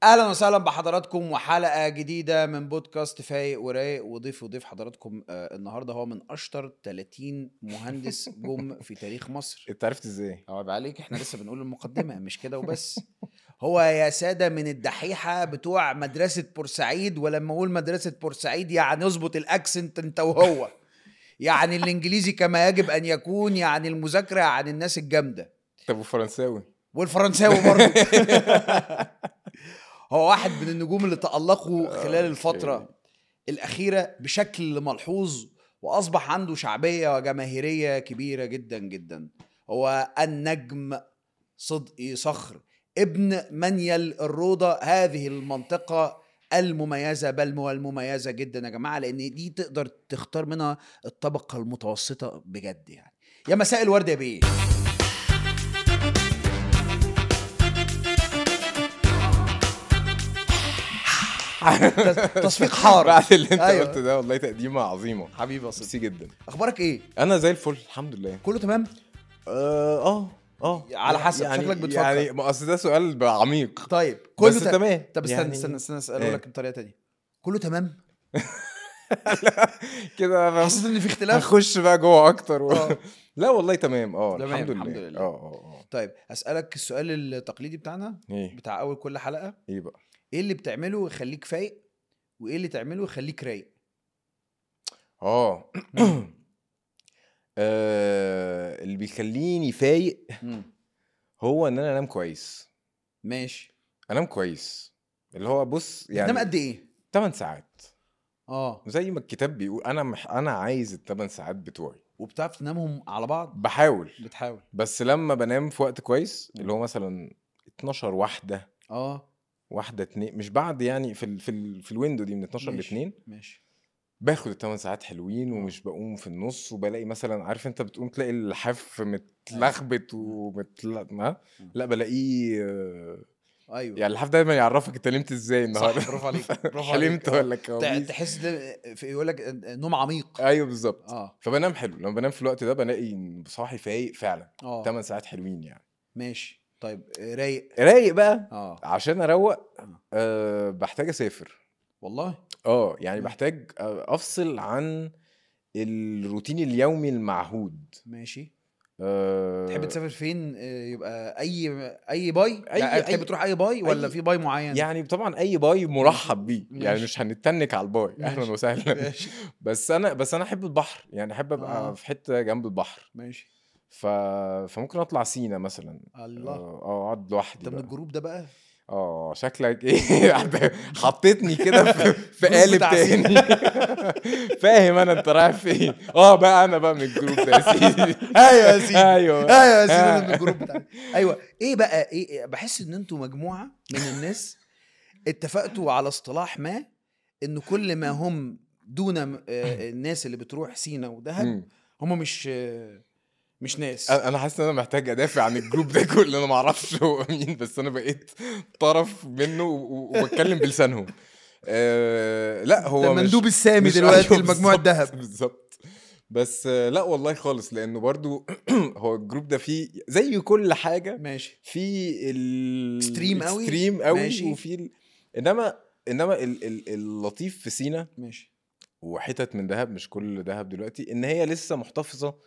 اهلا وسهلا بحضراتكم وحلقه جديده من بودكاست فايق ورايق وضيف وضيف حضراتكم آه النهارده هو من اشطر 30 مهندس جم في تاريخ مصر انت عرفت ازاي؟ عيب عليك احنا لسه بنقول المقدمه مش كده وبس هو يا ساده من الدحيحه بتوع مدرسه بورسعيد ولما اقول مدرسه بورسعيد يعني اظبط الاكسنت انت وهو يعني الانجليزي كما يجب ان يكون يعني المذاكره عن الناس الجامده طب وفرنساوي والفرنساوي برضه هو واحد من النجوم اللي تألقوا خلال الفترة الأخيرة بشكل ملحوظ وأصبح عنده شعبية وجماهيرية كبيرة جدا جدا هو النجم صدقي صخر ابن منيل الروضة هذه المنطقة المميزة بل والمميزة جدا يا جماعة لأن دي تقدر تختار منها الطبقة المتوسطة بجد يعني يا مساء الورد يا بيه تصفيق حار بعد اللي انت أيوة. قلته ده والله تقديمه عظيمه حبيبي يا صديقي ميرسي جدا اخبارك ايه انا زي الفل الحمد لله كله تمام اه اه اه على حسب، يعني شكلك بتفكر. يعني ما اصل ده سؤال عميق طيب كله بس تمام طب استنى يعني استنى استنى اساله إيه؟ لك بطريقه تانية كله تمام كده حسيت ان في اختلاف هنخش بقى جوه اكتر و... آه. لا والله تمام اه تمام، الحمد الحمد لله لله. اه اه اه طيب اسالك السؤال التقليدي بتاعنا ايه بتاع اول كل حلقه ايه بقى ايه اللي بتعمله يخليك فايق وايه اللي تعمله يخليك رايق اه آه، اللي بيخليني فايق مم. هو ان انا انام كويس ماشي انام كويس اللي هو بص يعني يعني بتنام قد ايه 8 ساعات اه زي ما الكتاب بيقول انا مح... انا عايز الثمان ساعات بتوعي وبتعرف تنامهم على بعض بحاول بتحاول بس لما بنام في وقت كويس مم. اللي هو مثلا 12 واحده اه واحده اتنين مش بعد يعني في ال... في ال... في الويندو دي من 12 ل ماشي. 2 ماشي باخد الثمان ساعات حلوين آه. ومش بقوم في النص وبلاقي مثلا عارف انت بتقوم تلاقي اللحاف متلخبط ومتل ما مم. لا بلاقيه آه، ايوه يعني اللحاف دايما يعرفك انت نمت ازاي النهارده صح برافو عليك برافو عليك حلمت آه. ولا تع- كوابيس تحس إن- في- يقول لك نوم عميق ايوه بالظبط اه فبنام حلو لما بنام في الوقت ده بلاقي صاحي فايق فعلا اه 8 ساعات حلوين يعني ماشي طيب آه، رايق رايق بقى اه عشان اروق آه. أه بحتاج اسافر والله اه يعني مم. بحتاج آه، افصل عن الروتين اليومي المعهود ماشي أه تحب تسافر فين آه، يبقى اي اي باي أي- يعني تحب أي- تروح اي باي ولا أي- في باي معين يعني طبعا اي باي مرحب بيه يعني ماشي. مش هنتنك على الباي اهلا ماشي. وسهلا ماشي بس انا بس انا احب البحر يعني احب ابقى آه. في حته جنب البحر ماشي ف... فممكن اطلع سينا مثلا الله اه آه، اقعد لوحدي انت من بقى. الجروب ده بقى اه شكلك ايه حطيتني كده في, في الجروب قالب بتاع تاني فاهم انا انت رايح فين اه بقى انا بقى من الجروب ده يا سيدي ايوه يا سيدي ايوه ايوه يا سيدي انا آه. من الجروب بتاعك ايوه ايه بقى ايه إيه؟ بحس ان انتوا مجموعه من الناس اتفقتوا على اصطلاح ما ان كل ما هم دون آه، الناس اللي بتروح سينا ودهب مم. هم مش آه، مش ناس انا أنا حاسس ان انا محتاج ادافع عن الجروب ده كله انا ما اعرفش هو مين بس انا بقيت طرف منه و- و- وبتكلم بلسانهم آه لا هو ده مش مندوب السامي مش- دلوقتي أيوة لمجموعه بالظبط- دهب بالظبط بس آه، لا والله خالص لانه برضو هو الجروب ده فيه زي كل حاجه ماشي في ال Extreme قوي؟ اكستريم قوي ماشي. وفي ال... انما انما ال... ال... اللطيف في سينا ماشي وحتت من دهب مش كل دهب دلوقتي ان هي لسه محتفظه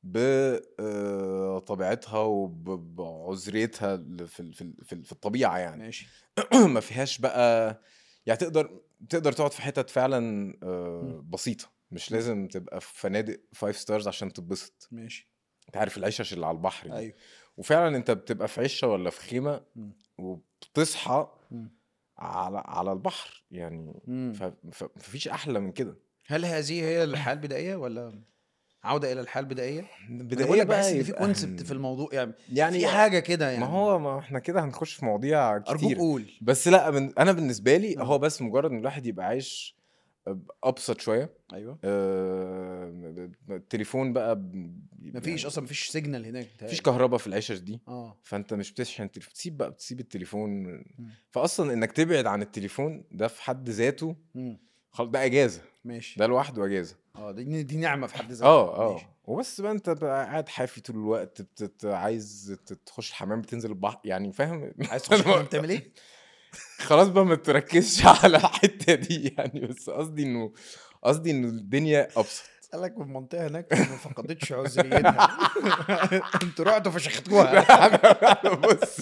بطبيعتها وبعذريتها في ال- في ال- في ال- في الطبيعه يعني ماشي ما فيهاش بقى يعني تقدر تقدر تقعد في حتت فعلا آه، مم. بسيطه مش مم. لازم تبقى في فنادق فايف ستارز عشان تتبسط ماشي انت عارف العشش اللي على البحر دي ايوه وفعلا انت بتبقى في عشه ولا في خيمه مم. وبتصحى مم. على على البحر يعني مم. ف- ف- مفيش احلى من كده هل هذه هي الحياه البدائيه ولا عوده الى الحياه البدائيه؟ أنا بدايه بقول لك بقى بحس ان في يبقى كونسبت في الموضوع يعني يعني في حاجه كده يعني ما هو ما احنا كده هنخش في مواضيع ارجوك كتير قول بس لا من انا بالنسبه لي آه. هو بس مجرد ان الواحد يبقى عايش ابسط شويه ايوه آه، التليفون بقى ب- مفيش اصلا مفيش سيجنال هناك بتهيألي. مفيش كهرباء في العشش دي اه فانت مش بتشحن التليفون تسيب بقى بتسيب التليفون مم. فاصلا انك تبعد عن التليفون ده في حد ذاته مم. خلاص ده اجازه ماشي ده لوحده اجازه اه دي دي نعمه في حد ذاتها اه ماشي. اه وبس بقى انت بقى قاعد حافي طول الوقت بتت... عايز ت- تخش الحمام بتنزل البحر يعني فاهم عايز تخش الحمام تعمل ايه؟ خلاص بقى ما تركزش على الحته دي يعني بس قصدي انه قصدي انه الدنيا ابسط قال لك المنطقه هناك ما فقدتش عذريتها انتوا رحتوا فشختوها بص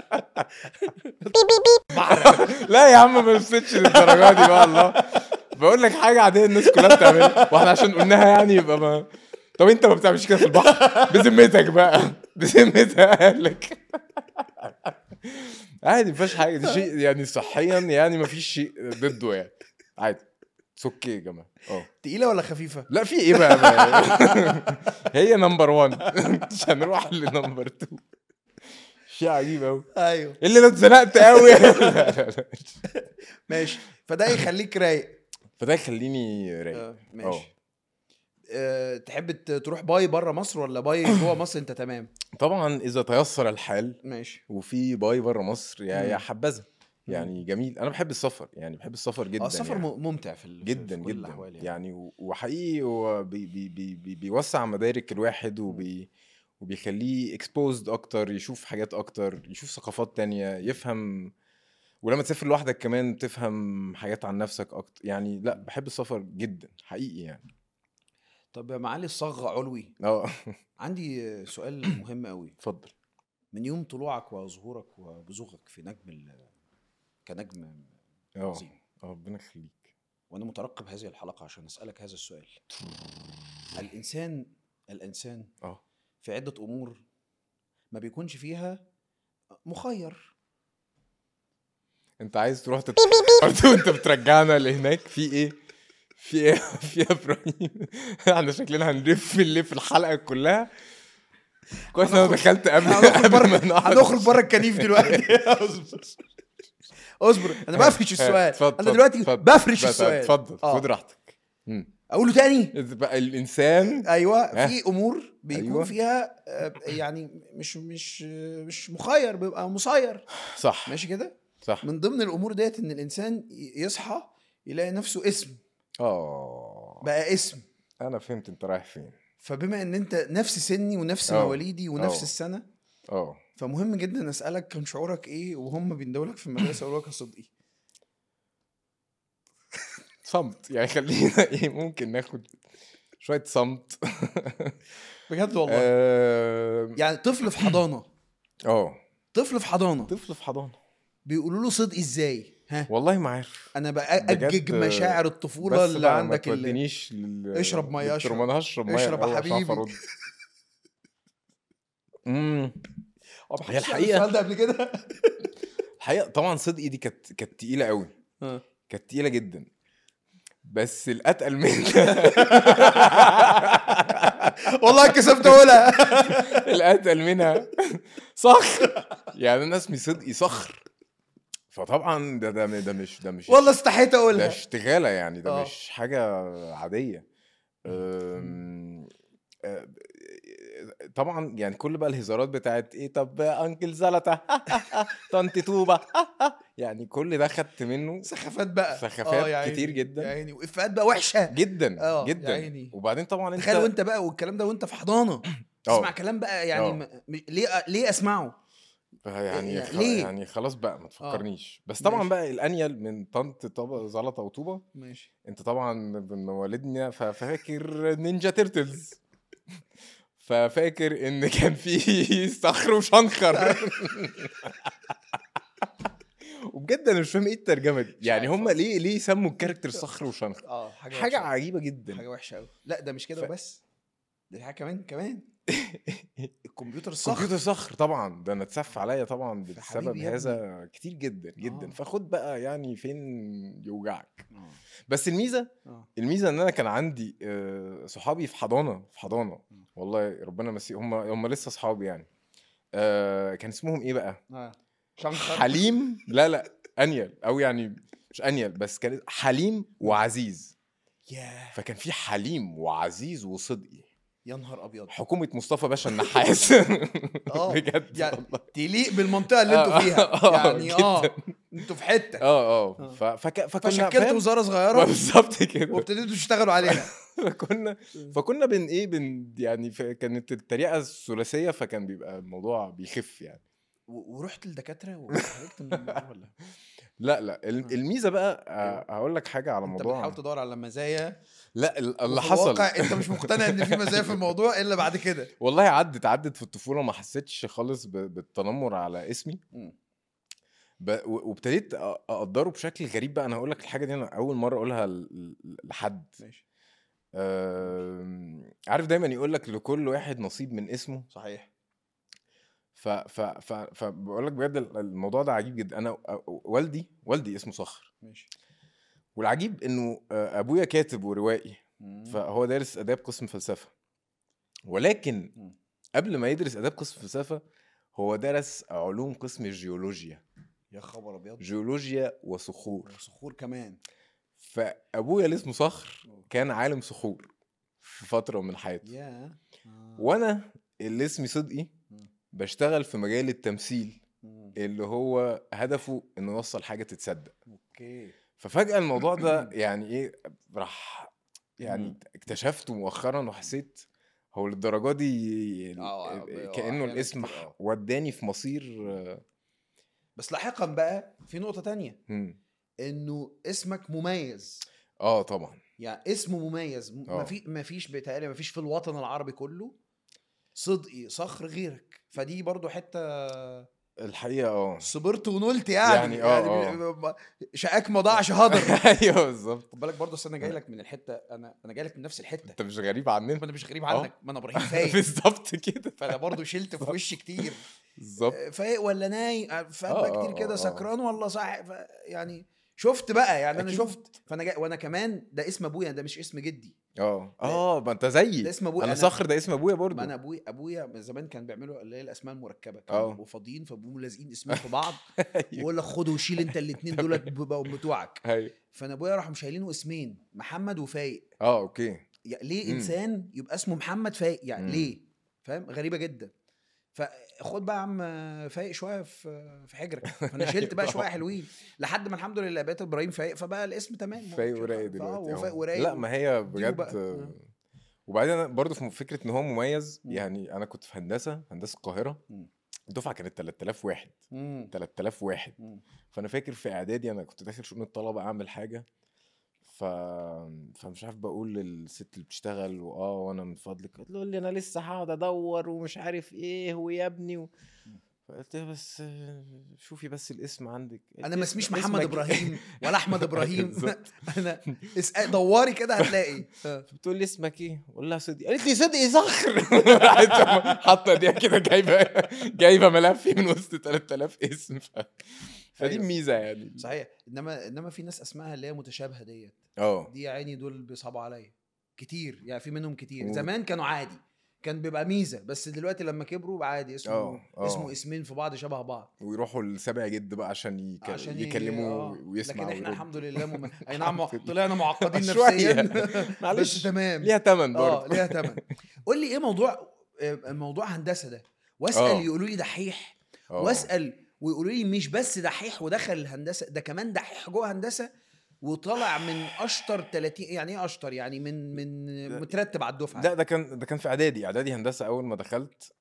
لا يا عم ما نفسدش للدرجه دي بقى الله بقول لك حاجه عاديه الناس كلها بتعملها واحنا عشان قلناها يعني يبقى ما طب انت ما بتعملش كده في البحر بذمتك بقى بذمتك قال لك عادي ما فيهاش حاجه دي شيء يعني صحيا يعني ما فيش شيء ضده يعني عادي اتس اوكي يا جماعه اه تقيله ولا خفيفه لا في ايه بقى, بقى؟ هي نمبر 1 مش هنروح لنمبر 2 شيء عجيب قوي ايوه اللي انا اتزنقت قوي ماشي فده يخليك رايق فده يخليني رايق آه، ماشي أه تحب ت- تروح باي بره مصر ولا باي جوه مصر انت تمام طبعا اذا تيسر الحال ماشي وفي باي بره مصر يا يا مم. حبذا يعني جميل انا بحب السفر يعني بحب السفر جدا اه السفر يعني. م- ممتع في ال- جدا في كل جدا الأحوال يعني, يعني و- وحقيقي هو بي بي بي بي بيوسع مدارك الواحد وبي وبيخليه اكسبوزد اكتر يشوف حاجات اكتر يشوف ثقافات تانية يفهم ولما تسافر لوحدك كمان تفهم حاجات عن نفسك اكتر يعني لا بحب السفر جدا حقيقي يعني طب يا معالي الصغ علوي اه عندي سؤال مهم قوي اتفضل من يوم طلوعك وظهورك وبزوغك في نجم ال... كنجم اه عظيم اه ربنا يخليك وانا مترقب هذه الحلقه عشان اسالك هذا السؤال الانسان الانسان اه في عده امور ما بيكونش فيها مخير انت عايز تروح تت... برضه انت بترجعنا لهناك في ايه في ايه في ايه يا ابراهيم احنا شكلنا هنلف نلف الحلقه كلها كويس إن انا دخلت قبل هنخرج قبل بره ما نقعد. هنخرج بره الكنيف دلوقتي اصبر اصبر انا بفرش السؤال اتفضل، انا دلوقتي اتفضل. بفرش بس- السؤال اتفضل آه. خد راحتك مم. اقوله تاني بقى الانسان ايوه ها؟ في امور بيكون أيوة. فيها آه، يعني مش مش آه، مش مخير بيبقى مسير صح ماشي كده صح من ضمن الامور ديت ان الانسان ي- يصحى يلاقي نفسه اسم اه بقى اسم انا فهمت انت رايح فين فبما ان انت نفس سني ونفس أه. مواليدي ونفس أه. السنه اه فمهم جدا اسالك كان شعورك ايه وهم بيندولك في المدرسه يقولوا لك يا صدقي صمت يعني خلينا ايه ممكن ناخد شويه صمت بجد والله اه يعني طفل في حضانه آه. طفل في حضانه طفل في حضانه بيقولوا له صدقي ازاي ها والله ما عارف انا باجج بجد، مشاعر الطفوله بس اللي بقى عندك ما اللي تودينيش لل... اشرب مية، للتر- اشرب. ما انا هشرب ميه اشرب يا الأول عشان أعرف حبيبي. أرد. امم هو ما هي حدش سأل الحقيقة- السؤال ده قبل كده الحقيقه طبعا صدقي دي كانت كانت تقيله قوي آه. كانت تقيله جدا بس الاتقل منها والله كسبت اقولها الاتقل منها صخر يعني انا اسمي صدقي صخر فطبعا ده ده ده مش ده مش والله استحيت ده اقولها اشتغاله يعني ده آه. مش حاجه عاديه أم، آه، طبعا يعني كل بقى الهزارات بتاعت ايه طب انكل زلطه طنط توبه يعني كل ده خدت منه سخافات بقى سخافات آه، يا عيني، كتير جدا. يا عيني وافيهات بقى وحشه جدا آه، يا جدا عيني. وبعدين طبعا انت تخيل وانت بقى والكلام ده وانت في حضانه تسمع اه كلام بقى يعني آه. م- م- ليه ليه اسمعه يعني يعني خ... ليه؟ يعني خلاص بقى ما تفكرنيش بس طبعا ماشي. بقى الانيل من طنط طب زلطه وطوبه ماشي انت طبعا من والدنا ففاكر نينجا تيرتلز ففاكر ان كان في صخر وشنخر وبجد انا مش فاهم ايه الترجمه دي يعني عارف هم ليه ليه سموا الكاركتر صخر وشنخر اه حاجه حاجه وحشة. عجيبه جدا حاجه وحشه قوي لا ده مش كده ف- وبس ده حاجه كمان كمان الكمبيوتر الصخر كمبيوتر صخر طبعا ده انا اتسف عليا طبعا بسبب حبيبي يا هذا كتير جدا جدا آه. فخد بقى يعني فين يوجعك آه، بس الميزه آه. الميزه ان انا كان عندي آه، صحابي في حضانه في حضانه م. والله ربنا يمسيهم هم هم لسه صحابي يعني آه، كان اسمهم ايه بقى اه شنخر حليم لا لا انيل او يعني مش انيل بس كان حليم وعزيز ياه فكان في حليم وعزيز وصدقي يا نهار ابيض حكومه مصطفى باشا النحاس اه بجد يعني والله تليق بالمنطقه اللي انتوا آه، فيها آه، يعني اه جداً. انتوا في حته اه اه آه. ف- فك... فكنا فشكلتوا فاهم؟ وزاره صغيره بالظبط كده وابتديتوا تشتغلوا عليها فكنا فكنا بن ايه بن يعني ف- كانت التريقه الثلاثيه فكان بيبقى الموضوع بيخف يعني و- ورحت للدكاتره وخرجت من الموضوع ولا لا لا ال- آه. الميزه بقى أيوة. آه، هقول لك حاجه على انت موضوع بتحاول تدور على مزايا لا ال- اللي وفي حصل الواقع انت مش مقتنع ان في مزايا في الموضوع الا بعد كده والله عدت عدت في الطفوله ما حسيتش خالص ب- بالتنمر على اسمي مم. ب... و- وابتديت أ- اقدره بشكل غريب بقى انا هقول لك الحاجه دي انا اول مره اقولها ل- ل- لحد ماشي أم... عارف دايما يقول لك لكل واحد نصيب من اسمه صحيح ف ف ف فبقول لك بجد ال- الموضوع ده عجيب جدا انا أ- والدي والدي اسمه صخر ماشي والعجيب انه آه، ابويا كاتب وروائي مم. فهو دارس اداب قسم فلسفه ولكن مم. قبل ما يدرس اداب قسم فلسفه هو درس علوم قسم الجيولوجيا يا خبر ابيض جيولوجيا وصخور صخور كمان فابويا اللي اسمه صخر كان عالم صخور في فتره من حياته يا آه. وانا اللي اسمي صدقي مم. بشتغل في مجال التمثيل مم. اللي هو هدفه انه يوصل حاجه تتصدق اوكي ففجاه الموضوع ده يعني ايه راح يعني مم. اكتشفته مؤخرا وحسيت هو للدرجه دي ال- آه، ال- آه، كانه أحياناً الاسم كتير، آه. وداني في مصير آه، بس لاحقا بقى في نقطه تانية مم. انه اسمك مميز اه طبعا يعني اسمه مميز م- آه. ما في ما فيش بيتهيألي ما فيش في الوطن العربي كله صدقي صخر غيرك فدي برضو حته الحقيقه اه صبرت ونلت يعني يعني يعني, آه، يعني ب- شقاك ما ضاعش هدر ايوه بالظبط خد بالك برضه أصل انا جاي لك من الحته انا انا جاي لك من نفس الحته انت مش غريب عننا ما انا مش غريب آه. عنك ما انا ابراهيم فايق بالظبط كده فانا برضه شلت في وشي كتير بالظبط فايق ولا نايم آه، فبقى آه، كتير كده آه. سكران ولا صاحي ف- يعني شفت بقى يعني انا أكيد. شفت فانا جاي وانا كمان ده اسم ابويا ده مش اسم جدي اه اه ما انت زيي ده اسم ابويا انا أنا- صخر ده اسم ابويا ما برضه انا ابويا ابويا من زمان كان بيعملوا اللي هي الاسماء المركبه آه. كانوا بيبقوا فاضيين فبيقوموا لازقين اسمين في بعض ايوه ويقول لك خد وشيل انت الاثنين دولت بقوا بتوعك ايوه فانا ابويا راحوا شايلينه اسمين محمد وفايق اه اوكي يعني ليه مم. انسان يبقى اسمه محمد فايق يعني مم. ليه فاهم غريبه جدا فخد بقى يا عم فايق شويه في في حجرك فانا شلت بقى شويه حلوين لحد ما الحمد لله بقيت ابراهيم فايق فبقى الاسم تمام فايق ورايق فا- دلوقتي وفايق آه. ورايق لا ما هي اديله بجد بقى. آه. وبعدين انا برضه في فكره ان هو مميز مم. يعني انا كنت في هندسه هندسه القاهره مم. الدفعه كانت 3000 واحد مم. 3000 واحد مم. فانا فاكر في اعدادي انا كنت داخل شؤون الطلبه اعمل حاجه ف... فمش عارف بقول للست اللي بتشتغل واه وانا من فضلك قالت له لي انا لسه هقعد ادور ومش عارف ايه ويا ابني و... فقلت لها بس آه، شوفي بس الاسم عندك قالت انا لي ما اسم- اسميش محمد اسمك- ابراهيم ولا احمد ابراهيم بالظبط. انا اسأل دوري كده هتلاقي آه. بتقول لي اسمك ايه؟ بقول لها صدقي قالت لي صدقي صخر راحت حاطه ايديها كده جايبه جايبه ملفي من وسط 3000 اسم ف... فدي أيوة. الميزه يعني صحيح انما انما في ناس اسمها اللي هي متشابهه ديت اه دي يا عيني دول بيصعبوا عليا كتير يعني في منهم كتير و- زمان كانوا عادي كان بيبقى ميزه بس دلوقتي لما كبروا بقى عادي اسمه آه، آه. اسمه اسمين في بعض شبه بعض ويروحوا لسابع جد بقى عشان, يك... عشان ي- يكلموا آه. ويسمع لكن احنا ويرد. الحمد لله مم... اي نعم الحمد لله. طلعنا معقدين شوية. نفسيا معلش بس تمام ليها تمن اه برضه ليها تمن قول لي ايه موضوع آه، موضوع هندسه ده واسال آه. يقولوا لي دحيح آه. واسال ويقولوا لي مش بس دحيح ودخل الهندسه ده كمان دحيح جوه هندسه وطلع من اشطر 30 يعني ايه اشطر يعني من من مترتب على الدفعه ده ده كان ده كان في اعدادي اعدادي هندسه اول ما دخلت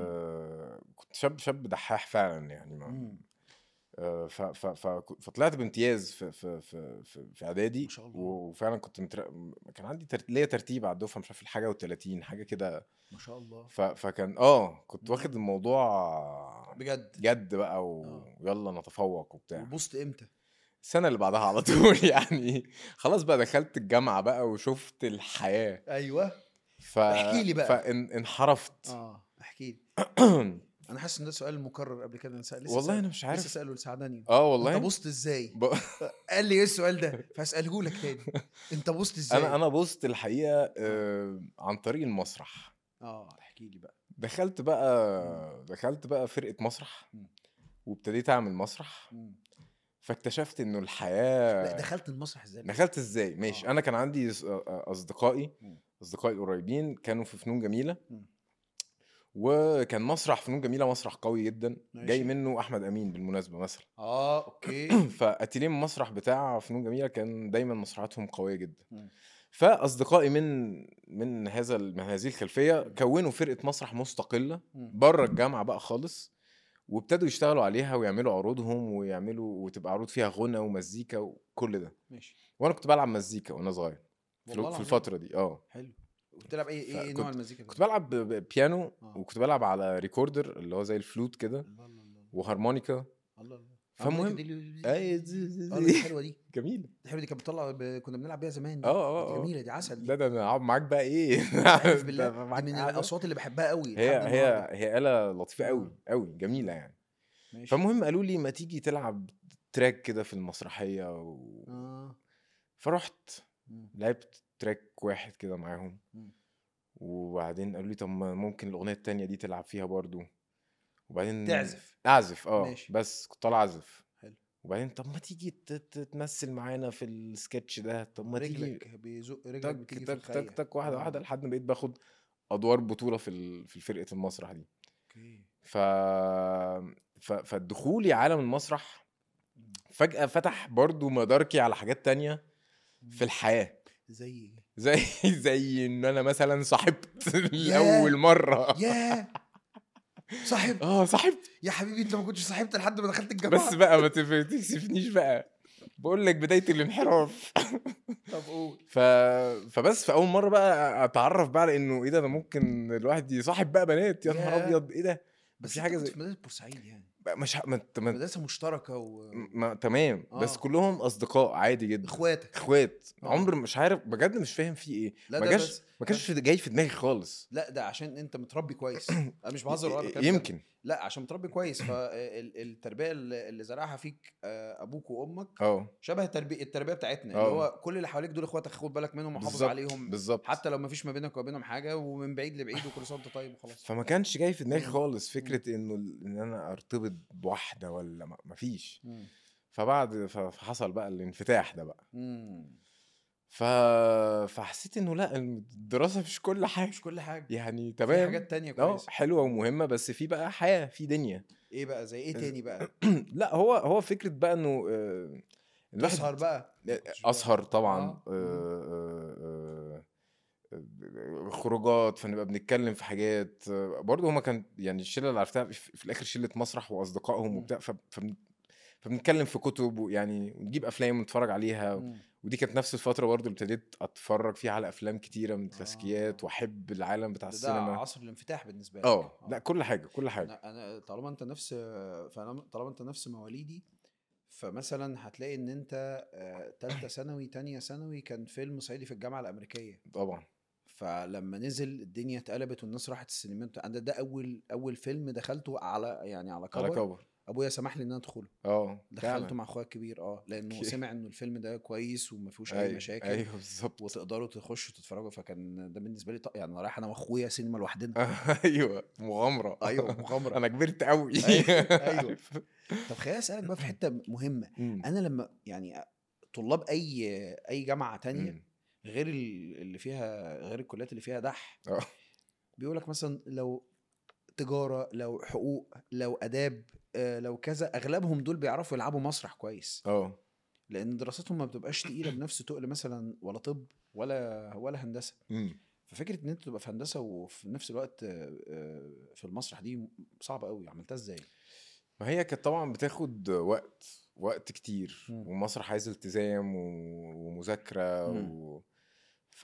آه كنت شاب شاب دحاح فعلا يعني ما مم. آه، ف ف ف فطلعت بامتياز في في في في, في اعدادي ما شاء الله. وفعلا كنت متر... كان عندي تر... ليا ترتيب على الدفعه مش عارف الحاجه و30 حاجه كده ما شاء الله ف... فكان اه كنت مم. واخد الموضوع بجد جد بقى و... آه. ويلا نتفوق وبتاع وبوست امتى السنه اللي بعدها على طول يعني خلاص بقى دخلت الجامعه بقى وشفت الحياه ايوه ف... احكي لي بقى. فانحرفت اه احكي لي انا حاسس ان ده سؤال مكرر قبل كده لسه والله سأل- انا مش لسه عارف ساله لسعداني اه والله انت بوست ازاي ب... قال لي ايه السؤال ده فاساله لك تاني انت بوست ازاي انا انا بوست الحقيقه آه عن طريق المسرح اه احكي لي بقى دخلت بقى دخلت بقى فرقه مسرح مم. وابتديت اعمل مسرح مم. فاكتشفت انه لا الحياه دخلت المسرح ازاي دخلت ازاي ماشي آه. انا كان عندي أص- اصدقائي مم. اصدقائي القريبين كانوا في فنون جميله مم. وكان مسرح فنون جميله مسرح قوي جدا جاي ماشي. منه احمد امين بالمناسبه مثلا اه اوكي فاتيليه المسرح بتاع فنون جميله كان دايما مسرحياتهم قويه جدا مم. فاصدقائي من من هذا ال- من هذه الخلفيه كونوا فرقه مسرح مستقله مم. بره الجامعه بقى خالص وابتدوا يشتغلوا عليها ويعملوا عروضهم ويعملوا وتبقى عروض فيها غنى ومزيكا وكل ده ماشي وانا كنت بلعب مزيكا وانا صغير في, والله في العظيم. الفتره دي اه حلو بتلعب ايه ايه, إيه نوع فكنت- المزيكا كنت بلعب ب- ب- بيانو آه. وكنت بلعب على ريكوردر اللي هو زي الفلوت كده الله الله الله وهارمونيكا الله الله فالمهم- دي اللي- اي زي- زي- اه زي- دي حلوه دي جميله دي حلوه دي كانت بتطلع ب... كنا بنلعب بيها زمان دي. اه اه دي اه جميله دي عسل دي لا ده انا اقعد معاك بقى ايه عارف بالله ده دي معاك من قاعدة. الاصوات اللي بحبها قوي هي لحد هي النهاردة. هي آلة لطيفة آه. قوي قوي جميلة يعني ماشي. فالمهم قالوا لي ما تيجي تلعب تراك كده في المسرحية و... اه فرحت مم. لعبت تراك واحد كده معاهم مم. وبعدين قالوا لي طب ما ممكن الأغنية التانية دي تلعب فيها برضو وبعدين تعزف أعزف اه ماشي. بس كنت طالع أعزف حلو. وبعدين طب ما تيجي ت- ت- تمثل معانا في السكتش ده طب ما تيجي رجلك بيزق رجلك تك بتيجي في تك الخية تك تك واحدة آه. واحدة لحد ما بقيت باخد أدوار بطولة في ال- في فرقة المسرح دي اوكي ف... ف... فدخولي عالم المسرح مم. فجأة فتح برضو مداركي على حاجات تانية في الحياة زي زي زي ان انا مثلا صاحبت لاول مرة يا صاحب اه صاحبت يا حبيبي انت ما كنتش صاحبت لحد ما دخلت الجامعه بس بقى ما تف- تكسفنيش بقى بقول لك بداية الانحراف طب قول ف... فبس في اول مرة بقى اتعرف بقى على انه ايه ده انا ممكن الواحد يصاحب بقى بنات يا نهار ياه. ابيض ايه ده بس في في حاجة حاجه زي- في مدينه بورسعيد يعني بقى مش ه- ما... انت- ما... مدرسه مشتركه و ما... تمام بس آه. كلهم اصدقاء عادي جدا اخواتك اخوات آه. عمر مش عارف بجد مش فاهم في ايه لا ما ده جاش بس ما كانش في- جاي في دماغي خالص لا ده عشان انت متربي كويس انا مش بهزر ولا بتكلم بجد. يمكن لا عشان متربي كويس فالتربيه اللي اللي زرعها فيك آه، ابوك وامك اه شبه التربيه التربيه بتاعتنا اللي آه. هو كل اللي حواليك دول اخواتك خد بالك منهم وحافظ بالظبط عليهم بالظبط حتى لو ما فيش ما بينك وبينهم حاجه ومن بعيد لبعيد وكل سنه وانت طيب وخلاص فما كانش جاي في دماغي مم. خالص فكره انه ال- ان انا ارتبط بواحده ولا ما ما فيش مم. فبعد ف- فحصل بقى الانفتاح ده بقى مم. ف... فحسيت انه لا الدراسه مش كل حاجه مش كل حاجه يعني في تمام حاجات تانية اه كويسه حلوه ومهمه بس في بقى حياه في دنيا ايه بقى زي ايه تاني بقى لا هو هو فكره بقى انه آه، الواحد تسهر بقى اسهر طبعا آه. آه، آه، آه، آه، خروجات فنبقى بنتكلم في حاجات آه، برضه هما كان يعني الشله اللي عرفتها في في الاخر شله مسرح واصدقائهم مم. وبتاع ف- فبن- فبنتكلم في كتب ويعني ونجيب افلام ونتفرج عليها مم. ودي كانت نفس الفتره برضه اللي ابتديت اتفرج فيها على افلام كتيره من الكلاسيكيات آه. واحب العالم بتاع ده, ده السينما عصر الانفتاح بالنسبه لك اه لا كل حاجه كل حاجه انا انا طالما انت نفس فانا طالما انت نفس مواليدي فمثلا هتلاقي ان انت آه، تالتة ثانوي تانية ثانوي كان فيلم صعيدي في الجامعه الامريكيه طبعا فلما نزل الدنيا اتقلبت والناس راحت السينمات انا ده اول اول فيلم دخلته على يعني على على كبر كبر ابويا سمح لي ان انا ادخله اه دخلته فعلاً. مع اخويا الكبير اه لانه أوكي. سمع انه الفيلم ده كويس وما فيهوش اي أيوة، مشاكل ايوه بالظبط وتقدروا تخشوا تتفرجوا فكان ده بالنسبه لي ط- يعني أنا رايح انا واخويا سينما لوحدنا ايوه مغامره ايوه مغامره انا كبرت قوي أيوة، أيوه. طب خليني اسالك بقى في حته مهمه مم. انا لما يعني طلاب اي اي جامعه تانية مم. غير ال- اللي فيها غير الكليات اللي فيها دح اه بيقول لك مثلا لو تجاره لو حقوق لو اداب آه، لو كذا اغلبهم دول بيعرفوا يلعبوا مسرح كويس اه لان دراستهم ما بتبقاش تقيله بنفس تقل مثلا ولا طب ولا ولا هندسه مم. ففكره ان انت تبقى في هندسه وفي نفس الوقت آه، آه، في المسرح دي صعبه قوي عملتها ازاي ما هي كانت طبعا بتاخد وقت وقت كتير مم. ومسرح عايز التزام و- ومذاكره مم. و... ف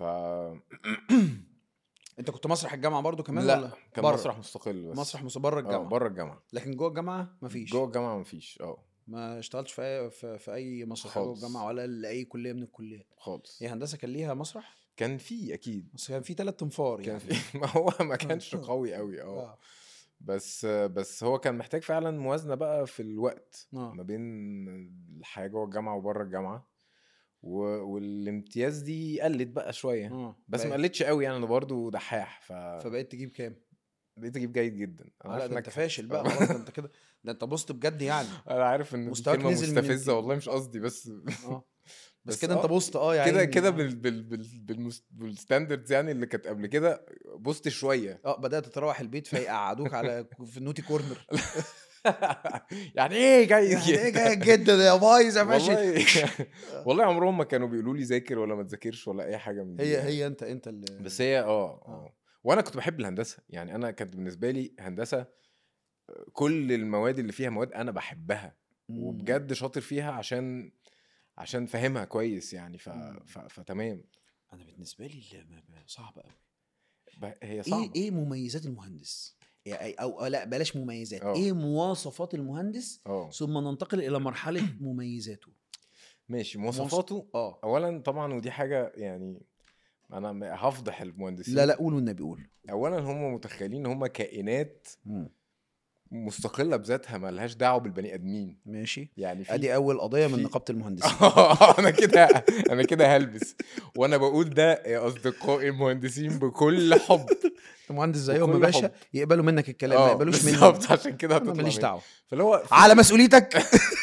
انت كنت مسرح الجامعه برضو كمان لا ولا كان بره؟ مسرح مستقل بس مسرح مس- بره الجامعه بره الجامعه لكن جوه الجامعه مفيش جوه الجامعه مفيش اه ما اشتغلتش في اي في, في اي مسرح جوه خالص. الجامعه ولا لاي كليه من الكليات خالص هي هندسه كان ليها مسرح كان في اكيد بس كان في ثلاث انفار كان يعني في ما هو ما كانش قوي قوي اه اه بس بس هو كان محتاج فعلا موازنه بقى في الوقت اه ما بين الحياه جوه الجامعه وبره الجامعه و... والامتياز دي قلت بقى شويه اه بس ما بقيت- قلتش قوي يعني انا برضو دحاح ف فبقيت تجيب كام؟ بقيت اجيب جيد جدا آه عارف لا ده انت إنك- فاشل بقى خلاص ده انت كده ده انت بصت بجد يعني انا عارف ان مستواك الكلمه نزل من مستفزه الامتياز. والله مش قصدي بس اه بس بس كده انت آه، بوست اه يعني كده كده بال بال بال بالمس- بالستاندردز يعني اللي كانت قبل كده بوست شويه اه بدات تروح البيت فيقعدوك على في النوتي كورنر يعني ايه جاي يعني ايه جاي جدا يا بايظ يا فاشل والله والله عمرهم ما كانوا بيقولوا لي ذاكر ولا ما تذاكرش ولا اي حاجه من دي هي يعني. هي انت انت اللي بس هي اه آه. اه وانا كنت بحب الهندسه يعني انا كانت بالنسبه لي هندسه كل المواد اللي فيها مواد انا بحبها مم. وبجد شاطر فيها عشان عشان فاهمها كويس يعني ف... مم. ف... فتمام انا بالنسبه لي ال- م- م- صعب قوي ب... هي ايه صعبه ايه مميزات المهندس يعني او, أو لا بلاش مميزات اه. ايه مواصفات المهندس اه ثم ننتقل الى مرحله مميزاته ماشي مواصفاته اه اولا طبعا ودي حاجه يعني انا م- هفضح المهندسين لا لا قول والنبي قول اولا هم متخيلين ان هم كائنات مستقله بذاتها ملهاش دعوه بالبني ادمين ماشي يعني في ادي اول قضيه من في- نقابه المهندسين انا كده انا كده هلبس وانا بقول ده يا اصدقائي المهندسين بكل حب انت مهندس زيهم يا بكل باشا حب. يقبلوا منك الكلام ما اه يقبلوش مني بالظبط عشان كده أنا هتطلع ماليش مني. دعوه فاللي هو في- على مسؤوليتك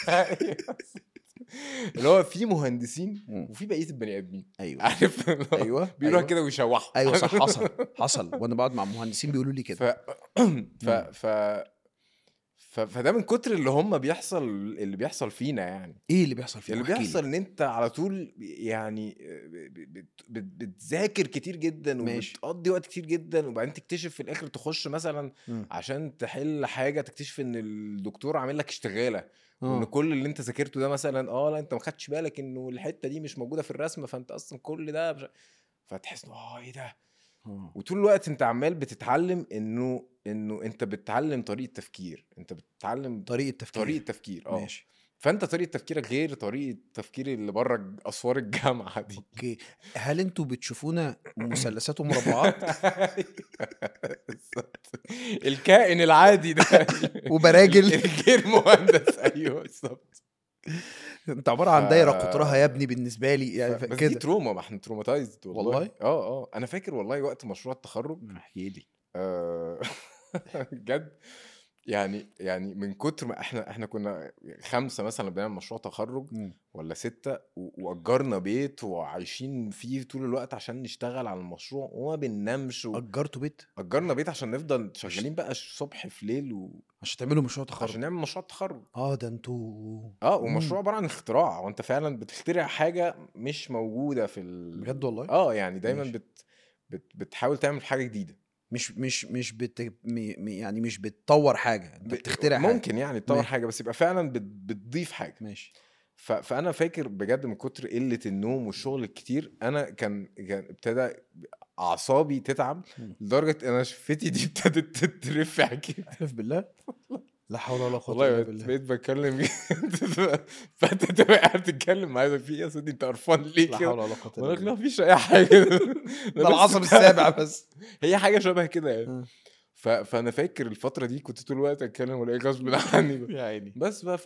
اللي هو في مهندسين مم. وفي بقيه البني ادمين ايوه عارف اللي هو ايوه بيقولوها أيوة. كده ويشوحوا ايوه صح حصل حصل وانا بقعد مع مهندسين بيقولوا لي كده ف... ف... ف... ف... فده من كتر اللي هم بيحصل اللي بيحصل فينا يعني ايه اللي بيحصل فيه اللي بيحصل ان انت على طول يعني ب- بت... بت... بتذاكر كتير جدا ماشي. وبتقضي وقت كتير جدا وبعدين تكتشف في الاخر تخش مثلا عشان تحل حاجه تكتشف ان الدكتور عامل لك اشتغاله وان كل اللي انت ذاكرته ده مثلا اه لا انت ما خدتش بالك انه الحته دي مش موجوده في الرسمه فانت اصلا كل ده مش... فتحس انه اه ايه ده وطول الوقت انت عمال بتتعلم انه انه انت بتتعلم طريقه تفكير انت بتتعلم طريقه تفكير طريقه تفكير اه ماشي فانت طريقه تفكيرك غير طريقه تفكير اللي بره اسوار الجامعه دي اوكي هل انتوا بتشوفونا مثلثات ومربعات بالظبط. الكائن العادي ده وبراجل الغير مهندس ايوه بالظبط انت عباره عن دايره ف- قطرها يا ابني بالنسبه لي يعني ف- بس دي كده تروما ما احنا تروماتايزد والله والله؟ اه اه انا فاكر والله وقت مشروع التخرج احكي لي آه، بجد يعني يعني من كتر ما احنا احنا كنا خمسه مثلا بنعمل مشروع تخرج ولا سته و- واجرنا بيت وعايشين فيه طول الوقت عشان نشتغل على المشروع وما بننامش اجرتوا بيت واجرنا بيت عشان نفضل شغالين بقى صبح في ليل و... عشان تعملوا مشروع عشان تخرج نعمل مشروع تخرج اه ده انتوا اه مم. ومشروع عباره عن اختراع وانت فعلا بتخترع حاجه مش موجوده في ال... بجد والله اه يعني دايما ماشي. بت... بت... بتحاول تعمل حاجه جديده مش مش مش بت م- م- يعني مش بتطور حاجه انت ب- بتخترع حاجه ممكن يعني تطور ماشي. حاجه بس يبقى فعلا بت... بتضيف حاجه ماشي ف... فانا فاكر بجد من كتر قله النوم والشغل الكتير انا كان كان ابتدى اعصابي تتعب مم. لدرجه انا شفتي دي ابتدت تترفع كده احلف بالله لا حول ولا قوه والله الا بقيت, بالله بقيت بتكلم فانت تبقى قاعد تتكلم معايا في ايه يا سيدي انت قرفان ليه لا كده حول ولا قوه بقول الا لك لا بالله مفيش اي حاجه ده العصب السابع بس هي حاجه شبه كده يعني آه. ف... فانا فاكر الفتره دي كنت طول الوقت اتكلم والاقي غصب عني بقى. يا عيني بس بقى ف...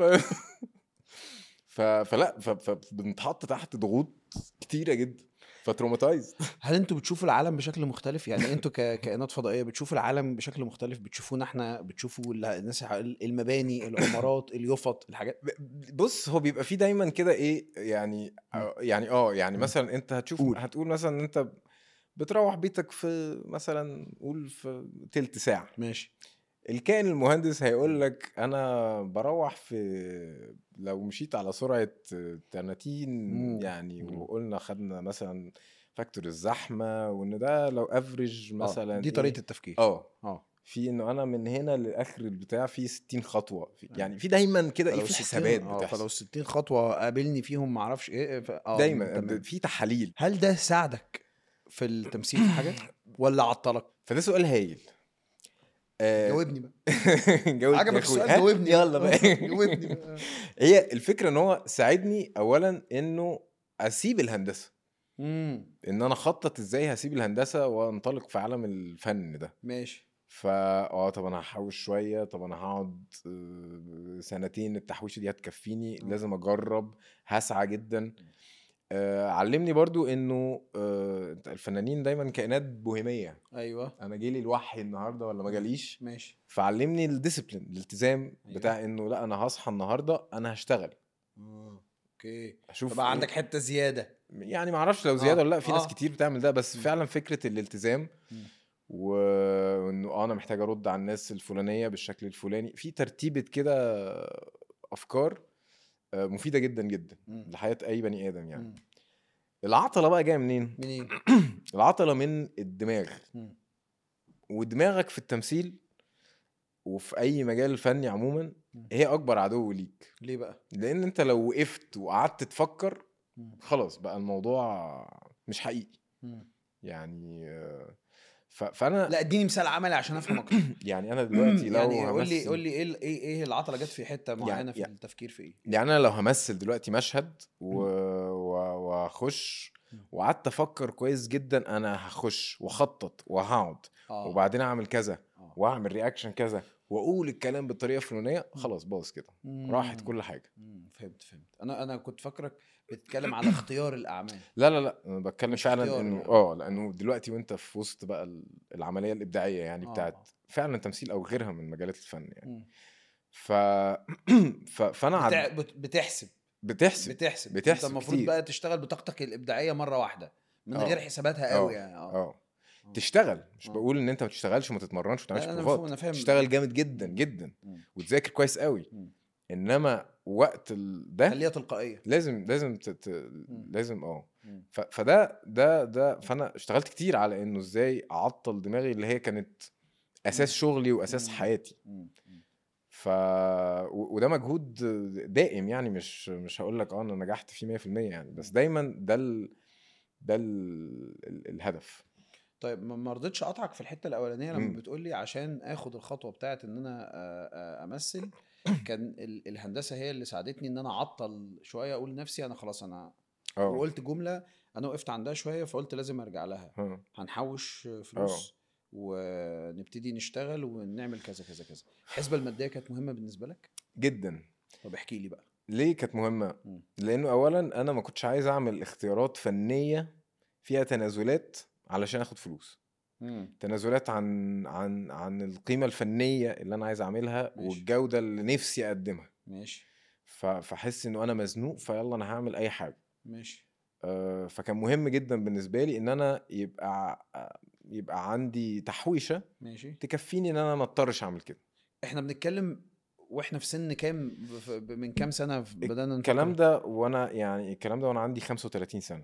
ف... فلا ف... فبنتحط تحت ضغوط كتيره جدا فتروماتايز هل انتوا بتشوفوا العالم بشكل مختلف يعني انتوا ككائنات فضائيه بتشوفوا العالم بشكل مختلف بتشوفونا احنا بتشوفوا ال- الناس المباني العمارات اليفط الحاجات بص هو بيبقى فيه دايما كده ايه يعني آه، يعني اه يعني مم. مثلا انت هتشوف قول. هتقول مثلا ان انت بتروح بيتك في مثلا قول في تلت ساعه ماشي الكائن المهندس هيقول لك انا بروح في لو مشيت على سرعه 30 مم. يعني مم. وقلنا خدنا مثلا فاكتور الزحمه وان ده لو افريج مثلا آه. دي إيه؟ طريقه التفكير اه اه في انه انا من هنا لاخر البتاع في 60 خطوه في يعني في دايما كده ايه فلو في 60 حسابات اه بتحصل فلو 60 خطوه قابلني فيهم ما اعرفش ايه ف... آه دايما تمام. في تحاليل هل ده ساعدك في التمثيل في حاجه ولا عطلك فده سؤال هايل آه، جاوبني بقى جاوب عجبك يا أخوي. السؤال ها؟ جاوبني يلا بقى جاوبني بقى هي الفكره ان هو ساعدني اولا انه اسيب الهندسه امم ان انا اخطط ازاي هسيب الهندسه وانطلق في عالم الفن ده ماشي فا اه طب انا هحوش شويه طب انا هقعد آه، سنتين التحويشه دي هتكفيني آه. لازم اجرب هسعى جدا آه علمني برضو انه آه الفنانين دايما كائنات بوهيميه ايوه انا جيلي الوحي النهارده ولا ما جاليش ماشي فعلمني الديسيبلين الالتزام أيوة. بتاع انه لا انا هصحى النهارده انا هشتغل اه اوكي اشوف فبقى إيه- عندك حته زياده يعني ما اعرفش لو زياده آه، ولا لا في ناس آه. كتير بتعمل ده بس مم. فعلا فكره الالتزام مم. و- وانه اه انا محتاج ارد على الناس الفلانيه بالشكل الفلاني في ترتيبه كده افكار آه، مفيده جدا جدا مم. لحياه اي بني ادم يعني مم. العطله بقى جايه منين منين العطله من الدماغ مم. ودماغك في التمثيل وفي اي مجال فني عموما مم. هي اكبر عدو ليك ليه بقى لان انت لو وقفت وقعدت تفكر مم. خلاص بقى الموضوع مش حقيقي مم. يعني آه، ف- فانا لا اديني مثال عملي عشان افهم اكتر يعني انا دلوقتي لو يعني قول لي همثل- قول لي ايه ال- ايه ايه العطله جت في حته معينه في يعني- التفكير في ايه يعني انا لو همثل دلوقتي مشهد و... و... واخش مم. وقعدت افكر كويس جدا انا هخش واخطط وهقعد اه وبعدين اعمل كذا آه. واعمل رياكشن كذا واقول الكلام بالطريقه الفلانيه خلاص باظ كده راحت مم. كل حاجه مم. فهمت فهمت انا انا كنت فاكرك بتتكلم على اختيار الاعمال لا لا لا انا بتكلم مش فعلا اختيار انه يعني. اه لانه دلوقتي وانت في وسط بقى ال- العمليه الابداعيه يعني آه، بتاعت آه. فعلا تمثيل او غيرها من مجالات الفن يعني مم. ف... ف... فانا عد... بتع... بت- بتحسب بتحسب بتحسب بتحسب انت المفروض كتير. بقى تشتغل بطاقتك الابداعيه مره واحده من آه. غير حساباتها آه. قوي يعني اه اه تشتغل مش آه. بقول ان انت ما تشتغلش وما تتمرنش وما لا، تعملش أنا بروفات مفهوم، أنا فاهم. تشتغل جامد جدا جدا مم. وتذاكر كويس قوي مم. انما وقت ال... ده خليها تلقائيه لازم لازم ت... ت... لازم اه مم. ف... فده ده ده فانا اشتغلت كتير على انه ازاي اعطل دماغي اللي هي كانت اساس مم. شغلي واساس مم. حياتي مم. مم. ف و- وده مجهود دائم يعني مش مش هقول لك اه انا نجحت فيه 100% يعني بس دايما ده ال... ده ال... ال... الهدف طيب ما ما رضيتش اقطعك في الحته الاولانيه لما مم. بتقول لي عشان اخد الخطوه بتاعت ان انا آه، آه، امثل كان ال- الهندسه هي اللي ساعدتني ان انا اعطل شويه اقول لنفسي انا خلاص انا اه وقلت جمله انا وقفت عندها شويه فقلت لازم ارجع لها اه هنحوش فلوس ونبتدي نشتغل ونعمل كذا كذا كذا الحسبه الماديه كانت مهمه بالنسبه لك جدا طب احكي لي بقى ليه كانت مهمه مم. لانه اولا انا ما كنتش عايز اعمل اختيارات فنيه فيها تنازلات علشان اخد فلوس تنازلات عن عن عن القيمه الفنيه اللي انا عايز اعملها ماشي. والجوده اللي نفسي اقدمها ماشي ف- فاحس انه انا مزنوق فيلا انا هعمل اي حاجه ماشي آه، فكان مهم جدا بالنسبه لي ان انا يبقى ع- يبقى عندي تحويشه ماشي تكفيني ان انا ما اضطرش اعمل كده احنا بنتكلم واحنا في سن كام ب- ب- من كام سنه بدانا نفكر؟ الكلام ده وانا يعني الكلام ده وانا عندي 35 سنه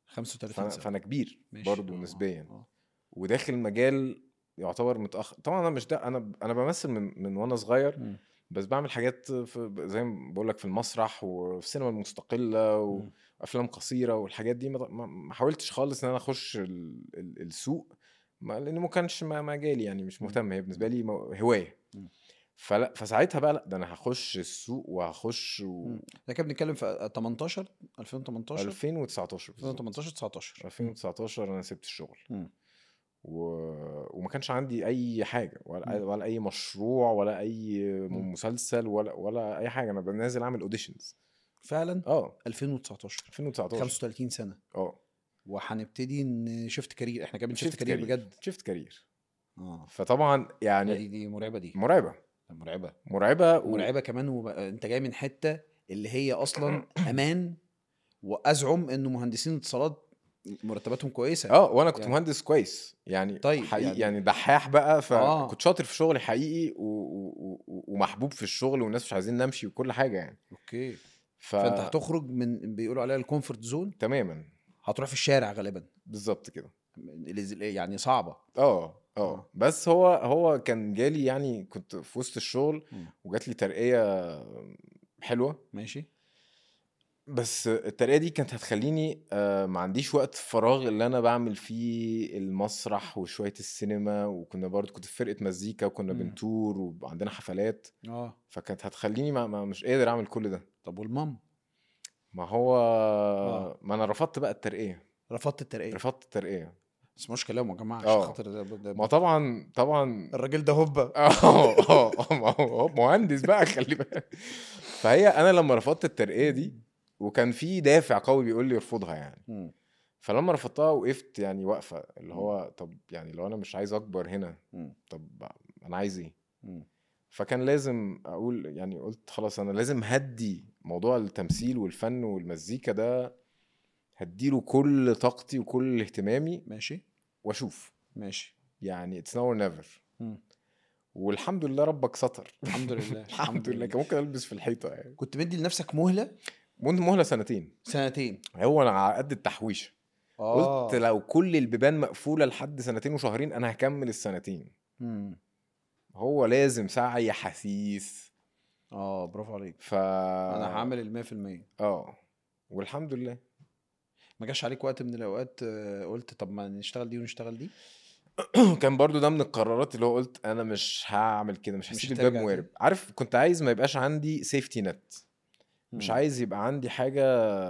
35 فانا, سنه فأنا كبير ماشي. برضه آه، نسبيا آه. وداخل مجال يعتبر متاخر طبعا انا مش ده انا انا بمثل من من وانا صغير مم. بس بعمل حاجات في زي ما بقول لك في المسرح وفي السينما المستقله مم. وافلام قصيره والحاجات دي ما ما- ما حاولتش خالص ان انا اخش ال- ال- السوق ما لانه ما كانش ما- مجالي يعني مش مم. مهتم هي بالنسبه لي مو- هوايه مم. فلا فساعتها بقى لا ده انا هخش السوق وهخش و... مم. ده كان بنتكلم في 18 2018 2019 بالظبط. 2018 19 2019 انا سبت الشغل مم. و... وما كانش عندي اي حاجه ولا مم. ولا اي مشروع ولا اي مم. مسلسل ولا ولا اي حاجه انا ببقى نازل اعمل اوديشنز فعلا اه 2019 2019 35 سنه اه وهنبتدي نشفت كارير احنا كمان شفت شفت كارير بجد شفت كارير اه فطبعا لا، يعني دي دي مرعبه دي مرعبه مرعبه مرعبه و... مرعبه كمان وبقى انت جاي من حته اللي هي اصلا امان وازعم انه مهندسين اتصالات مرتباتهم كويسه اه وانا كنت يعني- مهندس كويس يعني طيب، حقيقي يعني- يعني, دحاح بقى آه. فكنت شاطر في شغلي حقيقي و... و... و... ومحبوب في الشغل والناس مش عايزين نمشي وكل حاجه يعني اوكي ف... فانت هتخرج من بيقولوا عليها الكومفورت زون تماما هتروح في الشارع غالبا بالظبط كده اللي- يعني صعبه اه آه. اه بس هو هو كان جالي يعني كنت في وسط الشغل مم. وجات لي ترقيه حلوه ماشي بس الترقيه دي كانت هتخليني آه، ما عنديش وقت فراغ اللي انا بعمل فيه المسرح وشويه السينما وكنا برضو كنت في فرقه مزيكا وكنا مم. بنتور وعندنا حفلات اه فكانت هتخليني ما ما مش قادر اعمل كل ده طب والمام ما هو آه. ما انا رفضت بقى الترقيه رفضت الترقيه رفضت الترقيه بس مش كلام يا جماعه عشان آه. خاطر ده- ده- ما طبعا طبعا الراجل ده هوبا اه اه آه، ما هو هو مهندس بقى خلي بالك فهي انا لما رفضت الترقيه دي وكان في دافع قوي بيقول لي ارفضها يعني مم. فلما رفضتها وقفت يعني واقفه اللي هو طب يعني لو انا مش عايز اكبر هنا مم. طب انا عايز ايه مم. فكان لازم اقول يعني قلت خلاص انا لازم هدي موضوع التمثيل والفن والمزيكا ده هديله كل طاقتي وكل اهتمامي ماشي واشوف ماشي يعني اتس ناو نيفر مم. والحمد لله ربك ستر الحمد لله الحمد لله كان ممكن البس في الحيطه يعني كنت مدي لنفسك مهله ممكن مهله سنتين سنتين هو انا على قد التحويشه اه قلت لو كل البيبان مقفوله لحد سنتين وشهرين انا هكمل السنتين مم. هو لازم سعي حثيث اه برافو عليك ف انا هعمل ال 100% اه والحمد لله ما جاش عليك وقت من الاوقات آه، قلت طب ما نشتغل دي ونشتغل دي كان برضو ده من القرارات اللي هو قلت انا مش هعمل كده مش مش هسيب هترجع الباب تاني. موارب عارف كنت عايز ما يبقاش عندي سيفتي نت مش مم. عايز يبقى عندي حاجه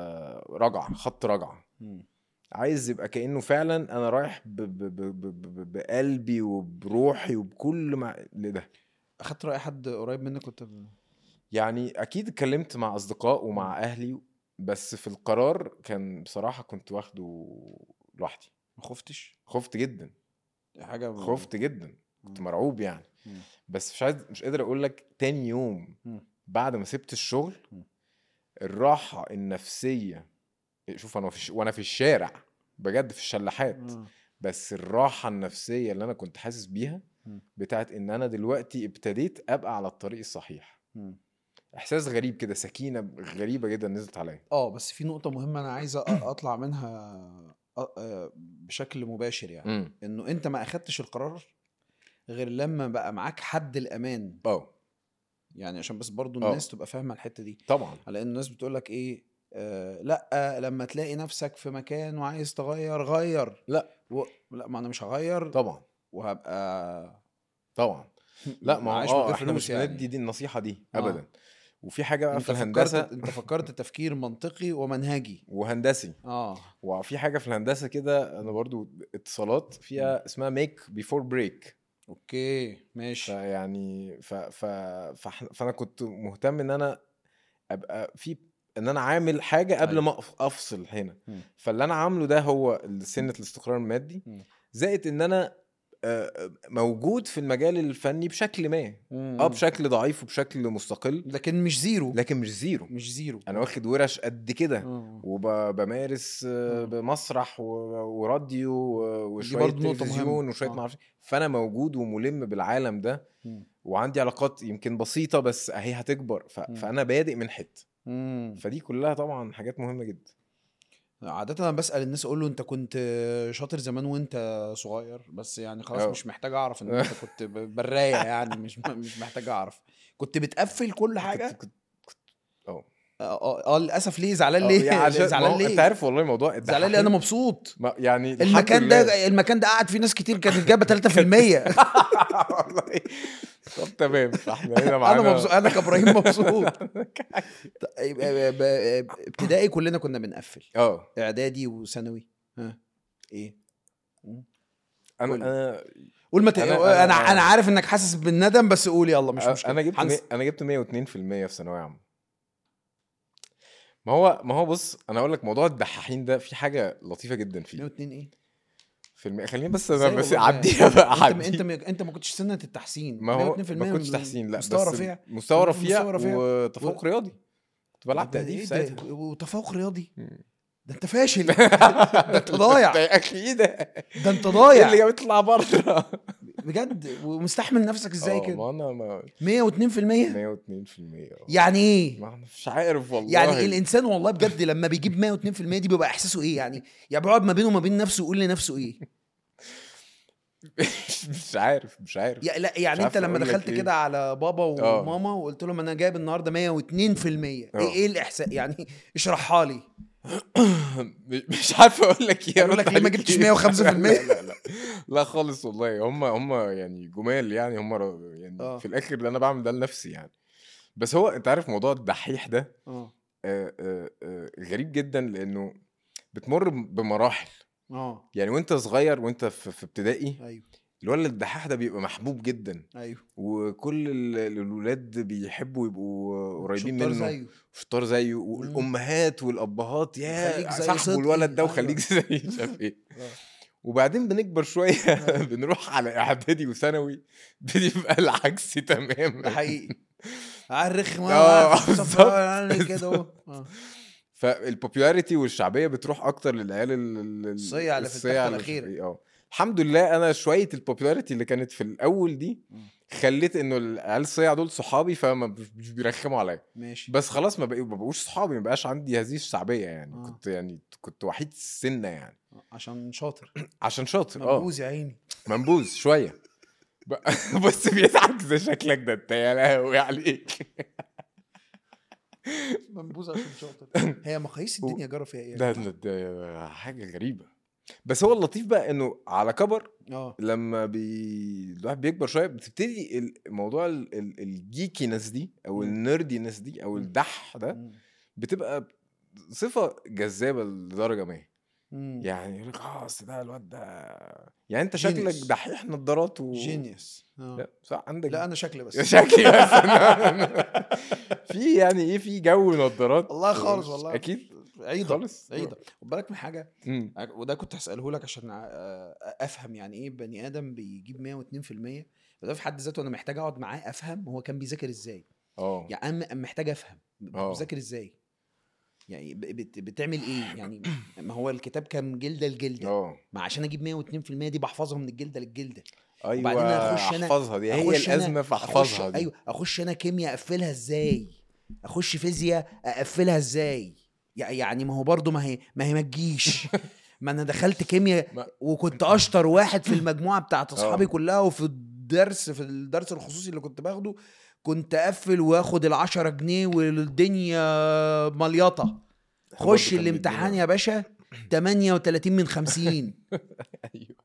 رجعه خط رجعه مم. عايز يبقى كانه فعلا انا رايح ب ب ب ب ب بقلبي وبروحي وبكل ما لده اخدت راي حد قريب منك كنت ب... يعني اكيد اتكلمت مع اصدقاء ومع اهلي بس في القرار كان بصراحه كنت واخده لوحدي ما خفتش خفت جدا حاجه خفت جدا كنت مم. مرعوب يعني مم. بس مش عايز مش قادر اقول لك تاني يوم مم. بعد ما سبت الشغل مم. الراحه النفسيه شوف انا في الش- وانا في الشارع بجد في الشلاحات آه. بس الراحه النفسيه اللي انا كنت حاسس بيها مم. بتاعت ان انا دلوقتي ابتديت ابقى على الطريق الصحيح مم. احساس غريب كده سكينه غريبه جدا نزلت عليا اه بس في نقطه مهمه انا عايز أ- اطلع منها أ- آه، بشكل مباشر يعني امم انه انت ما اخدتش القرار غير لما بقى معاك حد الامان اه يعني عشان بس برضو آه. الناس تبقى فاهمه الحته دي طبعا على ان الناس بتقول لك ايه آه لا لما تلاقي نفسك في مكان وعايز تغير غير لا. و... لا ما انا مش هغير طبعا وهبقى طبعا لا ما عايش هو من اه غير احنا فلوس مش يعني. بندي دي النصيحه دي آه. ابدا وفي حاجه بقى انت في فكرت الهندسه انت فكرت تفكير منطقي ومنهجي وهندسي اه وفي حاجه في الهندسه كده انا برضو اتصالات فيها اسمها ميك بيفور بريك اوكي ماشي فيعني ف ف فإحنا- فانا كنت مهتم ان انا ابقى في ان انا عامل حاجه قبل أيوة. ما أف- افصل هنا مم. فاللي انا عامله ده هو سنه الاستقرار المادي مم. زائد ان انا آه، موجود في المجال الفني بشكل ما مم. اه بشكل ضعيف وبشكل مستقل لكن مش زيرو لكن مش زيرو مش زيرو انا واخد ورش قد كده آه. وبمارس مم. بمسرح و- وراديو و- وشويه برضه نقطة تلفزيون مهمة. وشويه آه. ما اعرفش فانا موجود وملم بالعالم ده مم. وعندي علاقات يمكن بسيطه بس اهي هتكبر ف... مم. فانا بادئ من حته مم. فدي كلها طبعا حاجات مهمه جدا عادة انا بسأل الناس اقول له انت كنت شاطر زمان وانت صغير بس يعني خلاص أه. مش محتاج اعرف ان انت كنت ب- براية يعني مش مش محتاج اعرف كنت بتقفل كل حاجة كنت- كنت- اه اه اه آه، للاسف ليه زعلان آه، ليه يعني عشان- ما زعلان هو ليه انت عارف والله موضوع زعلان ليه انا مبسوط ما يعني الحمد المكان لله. ده المكان ده قعد فيه ناس كتير كانت جايبه 3% والله طب تمام فاحنا هنا معانا انا مبسوط انا كابراهيم مبسوط طيب، آه، ب- آه، ابتدائي كلنا كنا بنقفل اه اعدادي وثانوي ها ايه انا قول. انا قول ما ت... أنا- انا أنا- انا, أنا عارف انك حاسس بالندم بس قول يلا مش مشكله انا جبت هنس- مي... انا جبت 102% في ثانويه عامه ما هو ما هو بص انا اقول لك موضوع الدحاحين ده في حاجه لطيفه جدا فيه 102 ايه في الم... خليني بس إزاي انا بس والله؟ اعديها بقى انت عدي انت ما- انت ما كنتش سنه التحسين ما هو 102% ما كنتش من تحسين لا مستوى بس رفيع مستوى مستوى رفيع رفيع. وتفوق رياضي كنت بلعب ده تهديف إيه ساعتها ده؟ وتفوق رياضي مم. ده انت فاشل ده انت ضايع ده اكيد ايه ده انت اللي ضايع جاب يطلع بره بجد ومستحمل نفسك ازاي آه، كده ما انا ما 102% 102% آه. يعني ايه ما انا مش عارف والله يعني الانسان والله بجد لما بيجيب 102% دي بيبقى احساسه ايه يعني يعني بيقعد ما بينه وما بين نفسه يقول لنفسه ايه مش عارف مش عارف يا لا يعني مش انت عارف لما أقول لك دخلت إيه. كده على بابا آه. وماما وقلت لهم انا جايب النهارده 102% ايه آه. ايه الاحساس يعني اشرحها لي مش عارف اقول لك ايه قالوا لك أرد ليه ما عليك جبتش إيه. 105%؟ لا لا لا لا خالص والله هم هم يعني جمال يعني هم ر- يعني آه. في الاخر اللي انا بعمل ده لنفسي يعني بس هو انت عارف موضوع الدحيح ده اه آه، آه، آه، غريب جدا لانه بتمر بمراحل اه يعني وانت صغير وانت في في ابتدائي ايوه الولد الدحاح ده بيبقى محبوب جدا ايوه وكل ال- الولاد بيحبوا يبقوا قريبين شطار منه زيه شطار زيه والامهات والابهات يا خليك زي صاحبه صدقي. الولد ده أيوة. وخليك زي مش عارف ايه آه. وبعدين بنكبر شويه بنروح على اعدادي وثانوي بيبقى العكس ده تماما حقيقي على الرخم آه، صفرا بالظبط. يعني كده اهو آه. فالبوبيلاريتي والشعبيه بتروح اكتر للعيال ال- ال- ال- الصيع اللي في الصيع التختة اللي مش عارف الأخيرة. إيه، اه الحمد لله انا شويه البوبيلاريتي اللي كانت في الاول دي مم. خليت انه العيال الصيع دول صحابي فما ب- مش بيرخموا عليا ماشي بس خلاص ما بقوا- ما بقوش صحابي ما بقاش عندي هذه الشعبيه يعني آه. كنت يعني كنت وحيد السنه يعني عشان شاطر عشان شاطر اه مبوز يا عيني منبوذ شويه ب- بص بيضحك زي شكلك ده انت يا لهوي عليك منبوذ عشان شاطر هي مقاييس الدنيا جرى فيها ايه ده, ده, ده حاجه غريبه بس هو اللطيف بقى انه على كبر اه لما بي... الواحد بيكبر شويه بتبتدي الموضوع ال... ال... الجيكينس دي او مم. النردينس دي او مم. الدح ده مم. بتبقى صفه جذابه لدرجه ما مم. يعني يقول لك اه اصل ده الواد ده يعني انت شكلك Genius. دحيح نظارات و جينيوس لا صح عندك لا انا شكلي بس شكلي بس في يعني ايه في جو نظارات والله خالص والله اكيد عيدة خالص عيدة خد بالك من حاجه مم. وده كنت هساله لك عشان أ- افهم يعني ايه بني ادم بيجيب 102% وده في حد ذاته انا محتاج اقعد معاه افهم هو كان بيذاكر ازاي اه يعني انا م- محتاج افهم آه. بتذاكر ازاي يعني ب- بت- بتعمل ايه يعني ما هو الكتاب كان جلده لجلده اه ما عشان اجيب 102% دي بحفظها من الجلده للجلده ايوه وبعدين أخش أنا- احفظها دي هي أخش أنا- الازمه أخش- فاحفظها دي ايوه اخش انا كيمياء اقفلها ازاي اخش فيزياء اقفلها ازاي يع- يعني ما هو برضه ما هي ما هي ما تجيش ما انا دخلت كيمياء ما- وكنت اشطر واحد في المجموعه بتاعت اصحابي آه. كلها وفي الدرس في الدرس الخصوصي اللي كنت باخده كنت اقفل واخد العشرة جنيه والدنيا مليطه إحنا برضه خش كان الامتحان بيدينا- يا باشا 38 من 50 ايوه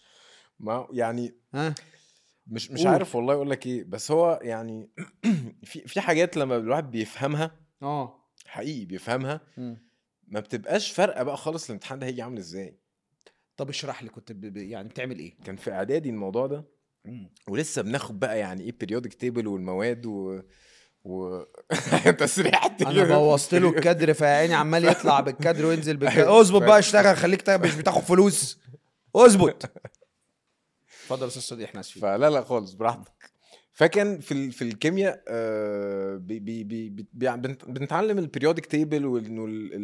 ما يعني ها مش مش قول. عارف والله اقول لك ايه بس هو يعني في في حاجات لما الواحد بيفهمها اه حقيقي بيفهمها مم. ما بتبقاش فارقه بقى خالص الامتحان ده هيجي عامل ازاي طب اشرح لي كنت ب... ب- يعني بتعمل ايه كان في اعدادي الموضوع ده مم. ولسه بناخد بقى يعني ايه بيريودك تيبل والمواد و و انت سرحت انا كده. بوظت له الكادر فعيني عمال يطلع بالكادر وينزل بالكادر أيوة. اظبط بقى اشتغل خليك تا- مش بتاخد فلوس اظبط اتفضل يا استاذ صديق احنا اسفين فلا لا خالص براحتك فكان في ال... في الكيمياء آه بي بي بي بي بي بنت- بنتعلم البيريودك تيبل وانه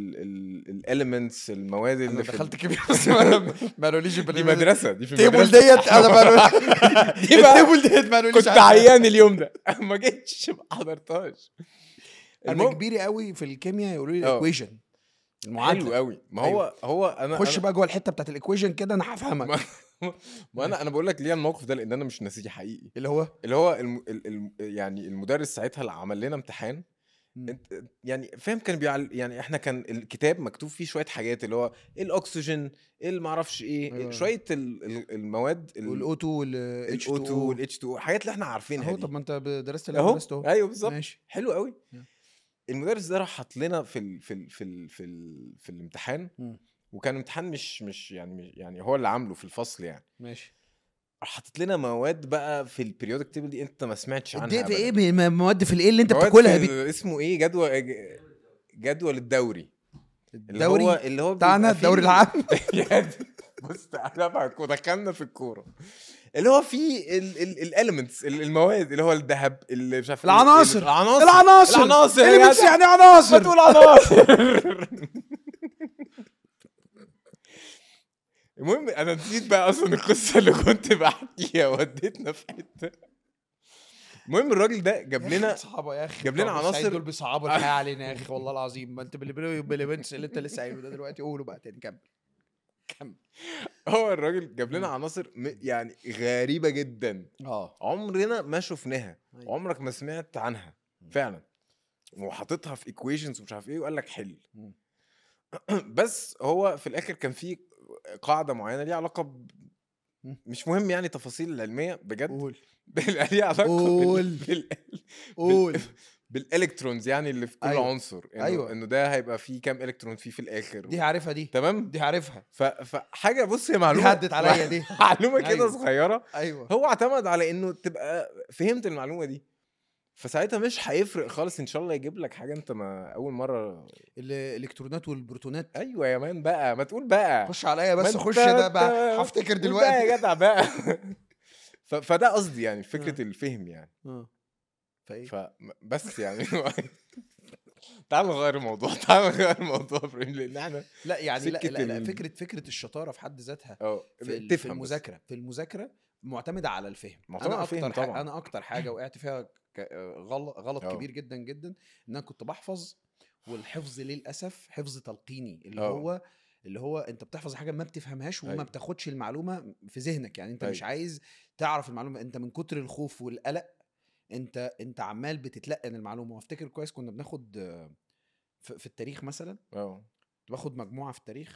الاليمنتس المواد انا اللي في دخلت كيمياء بس ما ما قالوليش دي مدرسه دي في التيبل المدرسه ديت انا ما قالوليش دي بقى التيبل ديت ما قالوليش كنت عنها. عيان اليوم ده ما جيتش ما حضرتهاش انا المهم كبير قوي في الكيمياء يقولوا لي اه. الايكويشن حلو المعادله قوي ما هو هو انا خش أنا- بقى جوه الحته بتاعت الايكويشن كده انا ما, هفهمك ما انا انا بقول لك ليه الموقف ده لان انا مش ناسيه حقيقي اللي هو اللي هو الم... ال... ال... يعني المدرس ساعتها اللي عمل لنا امتحان مم. انت يعني فاهم كان بيعل... يعني احنا كان الكتاب مكتوب فيه شويه حاجات اللي هو إيه الاكسجين ايه المعرفش ايه أيوة. شويه ال... ال- المواد والاو 2 والاتش 2 الاو 2 والاتش 2 حاجات اللي احنا عارفينها اهو دي. طب ما انت درست اللي اهو درست اهو ايوه بالظبط ماشي حلو قوي نعم. المدرس ده راح حط لنا في ال... في ال... في ال... في, ال... في الامتحان مم. وكان امتحان مش مش يعني مش يعني هو اللي عامله في الفصل يعني ماشي راح حاطط لنا مواد بقى في البريودك تيبل دي انت ما سمعتش عنها الدي في أبداً. ايه م- مواد في الايه اللي انت مواد بتاكلها في دي ال- اسمه ايه جدول جدول الدوري اللي الدوري هو اللي هو بتاعنا بيبقى فيه الدوري ال- العام يعني بص تعالى بقى ودخلنا في الكوره اللي هو فيه الاليمنتس المواد اللي هو الذهب اللي مش عارف إيه، العناصر. ال- العناصر العناصر العناصر يا اللي بس جدع. يعني ما عناصر تقول عناصر المهم انا نسيت بقى اصلا القصه اللي كنت بحكيها وديتنا في حته المهم الراجل ده جاب لنا صعبه يا اخي جاب لنا بتوع بورسعيد عناصر- دول بيصعبوا الحياه علينا يا اخي والله العظيم ما انت باللي بالليمنتس اللي انت لسه قايله ده دلوقتي قوله بقى تاني كمل كمل هو الراجل جاب لنا مم. عناصر م- يعني غريبه جدا اه عمرنا ما شفناها أيوة. عمرك ما سمعت عنها مم. فعلا وحاططها في ايكويشنز ومش عارف ايه وقال لك حل مم. بس هو في الاخر كان في قاعده معينه ليها علاقه ب... مم. مش مهم يعني تفاصيل العلميه بجد قول ليها علاقه قول. بال... بال... قول بالالكترونز يعني اللي في كل أيوة. عنصر انه أيوة. انه ده هيبقى فيه كام الكترون فيه في الاخر دي عارفها دي تمام دي عارفها ف... فحاجه بص هي دي معلومه عدت عليا دي معلومه كده أيوة. صغيره ايوه هو اعتمد على انه تبقى فهمت المعلومه دي فساعتها مش هيفرق خالص ان شاء الله يجيب لك حاجه انت ما اول مره الالكترونات والبروتونات ايوه يا مان بقى ما تقول بقى خش عليا ما بس أنت- خش ده بقى أنت- هفتكر قول بقى دلوقتي يا جدع بقى ف... فده قصدي يعني فكره آه. الفهم يعني اه فايه فبس يعني تعال نغير الموضوع تعال نغير الموضوع ابراهيم لان احنا لا يعني لا, سكة لا, لا ال- فكره فكره الشطاره في حد ذاتها اه في, ال- في تفهم بس. المذاكره في المذاكره معتمده على الفهم معتمدة انا على الفهم اكتر حاجة طبعاً. انا اكتر حاجه وقعت فيها ك- غلط غلط آه. كبير جدا جدا ان انا كنت بحفظ والحفظ للاسف حفظ تلقيني اللي آه. هو اللي هو انت بتحفظ حاجه ما بتفهمهاش وما أيوة. بتاخدش المعلومه في ذهنك يعني انت مش أيوة. عايز تعرف المعلومه انت من كتر الخوف والقلق انت انت عمال بتتلقن المعلومه وافتكر كويس كنا بناخد آه، في, في التاريخ مثلا اه كنت باخد مجموعه في التاريخ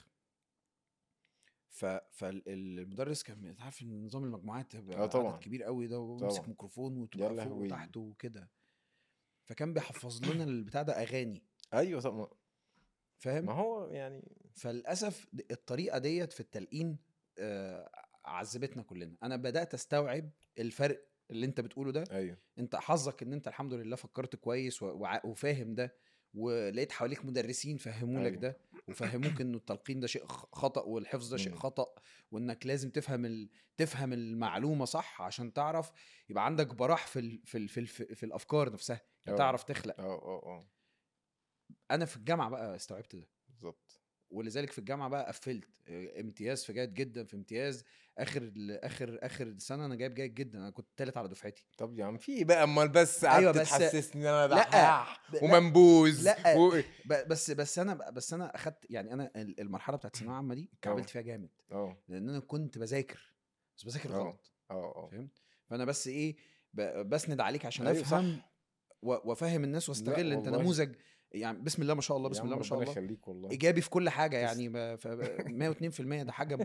ف فالمدرس كان انت عارف ان نظام المجموعات بيبقى آه طبعا. عدد كبير قوي ده ويمسك طبعا. ميكروفون يا وتبقى فوق لهوي. وتحت وكده فكان بيحفظ لنا البتاع ده اغاني ايوه طب ما فاهم هو يعني فللاسف د- الطريقه ديت في التلقين آه، عذبتنا كلنا انا بدات استوعب الفرق اللي انت بتقوله ده ايوه انت حظك ان انت الحمد لله فكرت كويس و- وع- وفاهم ده ولقيت حواليك مدرسين فهموا لك أيوة. ده وفهموك انه التلقين ده شيء خ- خطا والحفظ ده شيء مم. خطا وانك لازم تفهم ال... تفهم المعلومه صح عشان تعرف يبقى عندك براح في ال... في ال... في, ال... في الافكار نفسها أه. تعرف تخلق اه اه اه انا في الجامعه بقى استوعبت ده بالظبط ولذلك في الجامعه بقى قفلت آه، امتياز في جيد جدا في امتياز اخر ال- اخر اخر سنه انا جايب جيد جدا انا كنت تالت على دفعتي طب يا عم في إيه بقى امال بس قعدت أيوة بس- تحسسني ان انا لا، دحاح ب- لا، ومنبوذ لا. و... ب- بس بس انا بس انا اخدت يعني انا ال- المرحله بتاعت الثانويه العامه دي كعبلت فيها جامد اه لان انا كنت بذاكر بس بذاكر اه غلط اه اه فهمت فانا بس ايه ب- بسند عليك عشان أيوة، افهم و- وافهم الناس واستغل انت والله. نموذج يعني بسم الله ما شاء الله يا بسم عم الله ما شاء ربنا الله يخليك والله ايجابي في كل حاجه يعني ب- ف 102% ده حاجه م...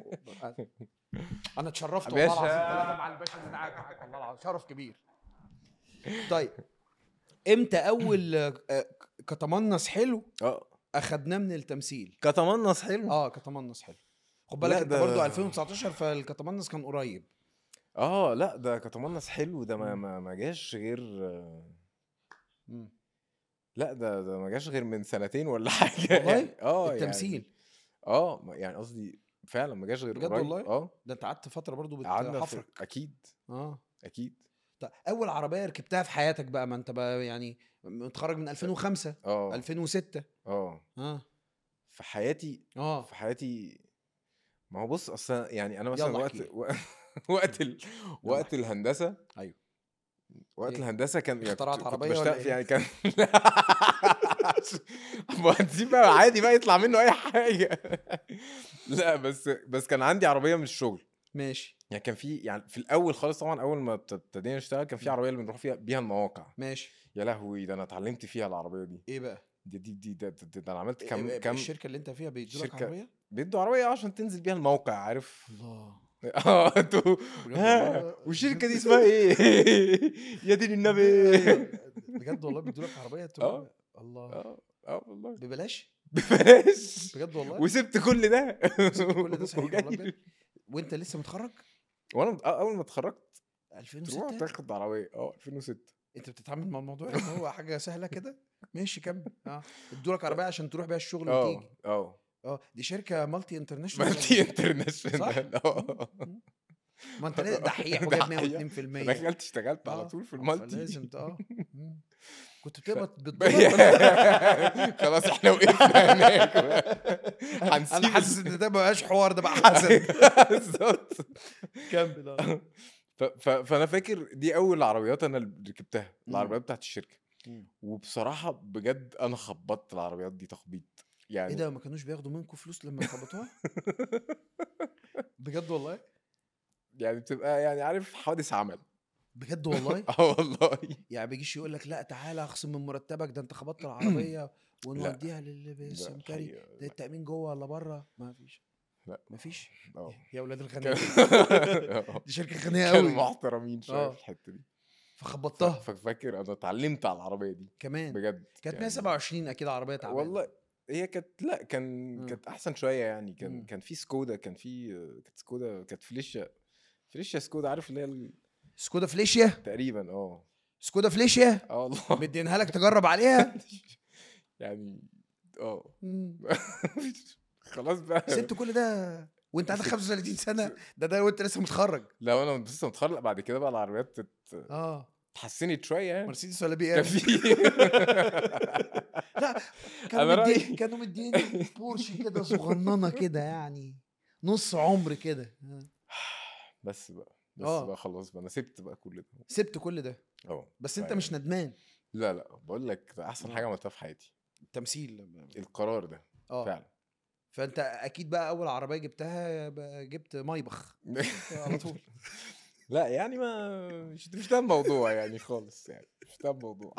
انا اتشرفت والله باشا. العظيم ثلاثة مع الباشا اللي معاك معاك والله العظيم شرف كبير طيب امتى اول آه، كتمنص حلو اه اخدناه من التمثيل كتمنص حلو اه كتمنص حلو خد لا بالك انت ده- برضه 2019 فالكتمنص كان قريب اه لا ده كتمنص حلو ده ما مم. ما, ما جاش غير مم. لا ده ده ما جاش غير من سنتين ولا حاجه والله؟ يعني اه التمثيل يعني اه ما- يعني قصدي فعلا ما جاش غير بجد قريب والله؟ اه ده انت قعدت فتره برضه قعدنا في... بتحفرك اكيد اه اكيد طيب اول عربيه ركبتها في حياتك بقى ما انت بقى يعني متخرج من 2005 اه 2006 اه اه في حياتي اه في حياتي ما هو بص اصل يعني انا مثلا يلا وقت احكي. و- وقت ال... وقت احكي. الهندسه ايوه وقت إيه؟ الهندسه كان يعني اخترعت كنت, كنت عربية ولا بشتغل إيه؟ في يعني كان مهندسين بقى عادي بقى يطلع منه اي حاجه لا بس بس كان عندي عربيه من الشغل ماشي يعني كان في يعني في الاول خالص طبعا اول ما ابت- ابتدينا نشتغل كان في م. عربيه اللي بنروح فيها بيها المواقع ماشي يا لهوي ده انا اتعلمت فيها العربيه دي ايه بقى دي دي دي ده, ده, ده انا عملت إيه كم بقى كم الشركه اللي انت فيها بيدوا لك شركة- عربيه بيدوا عربيه عشان تنزل بيها الموقع عارف الله اه انتوا بجد ها والله؟ والشركه دي اسمها ايه يا دين النبي بجد والله بيدوا لك عربيه آه. تبقى الله اه اه والله ببلاش ببلاش بجد والله وسبت كل ده سبت كل ده صحيح والله وجاي- بجد وانت لسه متخرج وانا مت- آه، اول ما اتخرجت تروح 2006 تاخد عربيه اه 2006 انت بتتعامل مع الموضوع ان هو حاجه سهله كده ماشي كمل اه ادوا لك عربيه عشان تروح بيها الشغل اه وتيجي اه اه دي شركه مالتي انترناشونال مالتي انترناشونال صح؟ اه ما انت لازم دحيح وجايب دحيح. 102% دخلت اشتغلت على آه، طول في آه، المالتي فلازم ت- اه مم. كنت بتقبض بالدولار ولا- خلاص احنا وقفنا هناك هنسيب انا حاسس ان ده ما بقاش حوار ده بقى حسد بالظبط كمل اه ف- ف- فانا فاكر دي اول عربيات انا اللي ركبتها مم. العربيات بتاعت الشركه مم. وبصراحه بجد انا خبطت العربيات دي تخبيط يعني ايه ده ما كانوش بياخدوا منكم فلوس لما خبطوها بجد والله يعني بتبقى يعني عارف حوادث عمل بجد والله اه والله يعني بيجيش يقول لك لا تعالى اخصم من مرتبك ده انت خبطت العربيه ونوديها للي بالسمكري حقيقة. ده التامين جوه ولا بره ما فيش لا. ما فيش اه يا اولاد كان- الغنيه دي شركه غنيه كانوا قوي محترمين شويه آه. في الحته دي ف- فخبطتها ففاكر انا اتعلمت على العربيه دي كمان بجد كانت يعني 127 اكيد عربيه تعبانه والله هي كانت لا كان مم. كانت احسن شويه يعني كان مم. كان في سكودا كان في كانت سكودا كانت فليشيا فليشيا سكودا عارف اللي هي ال- سكودا فليشيا تقريبا اه سكودا فليشيا اه والله مدينها لك تجرب عليها يعني اه مم. خلاص بقى سبت كل ده وانت عندك 35 سنه ده ده وانت لسه متخرج لو انا لسه متخرج بعد كده بقى العربيات ات- اه اتحسنت شويه يعني مرسيدس ولا بي كان ام في لا أنا كانوا رأيي- مديني كانوا مديني بورش كده صغننه كده يعني نص عمر كده آه. بس بقى بس آه. بقى خلاص بقى انا سبت بقى كل ده سبت كل ده اه بس انت فيعني- مش ندمان لا لا بقول لك ده احسن آه. حاجه عملتها في حياتي التمثيل القرار ده اه فعلا فانت اكيد بقى اول عربيه جبتها بقى جبت مايبخ على طول لا يعني ما مش مش ده الموضوع يعني خالص يعني مش ده الموضوع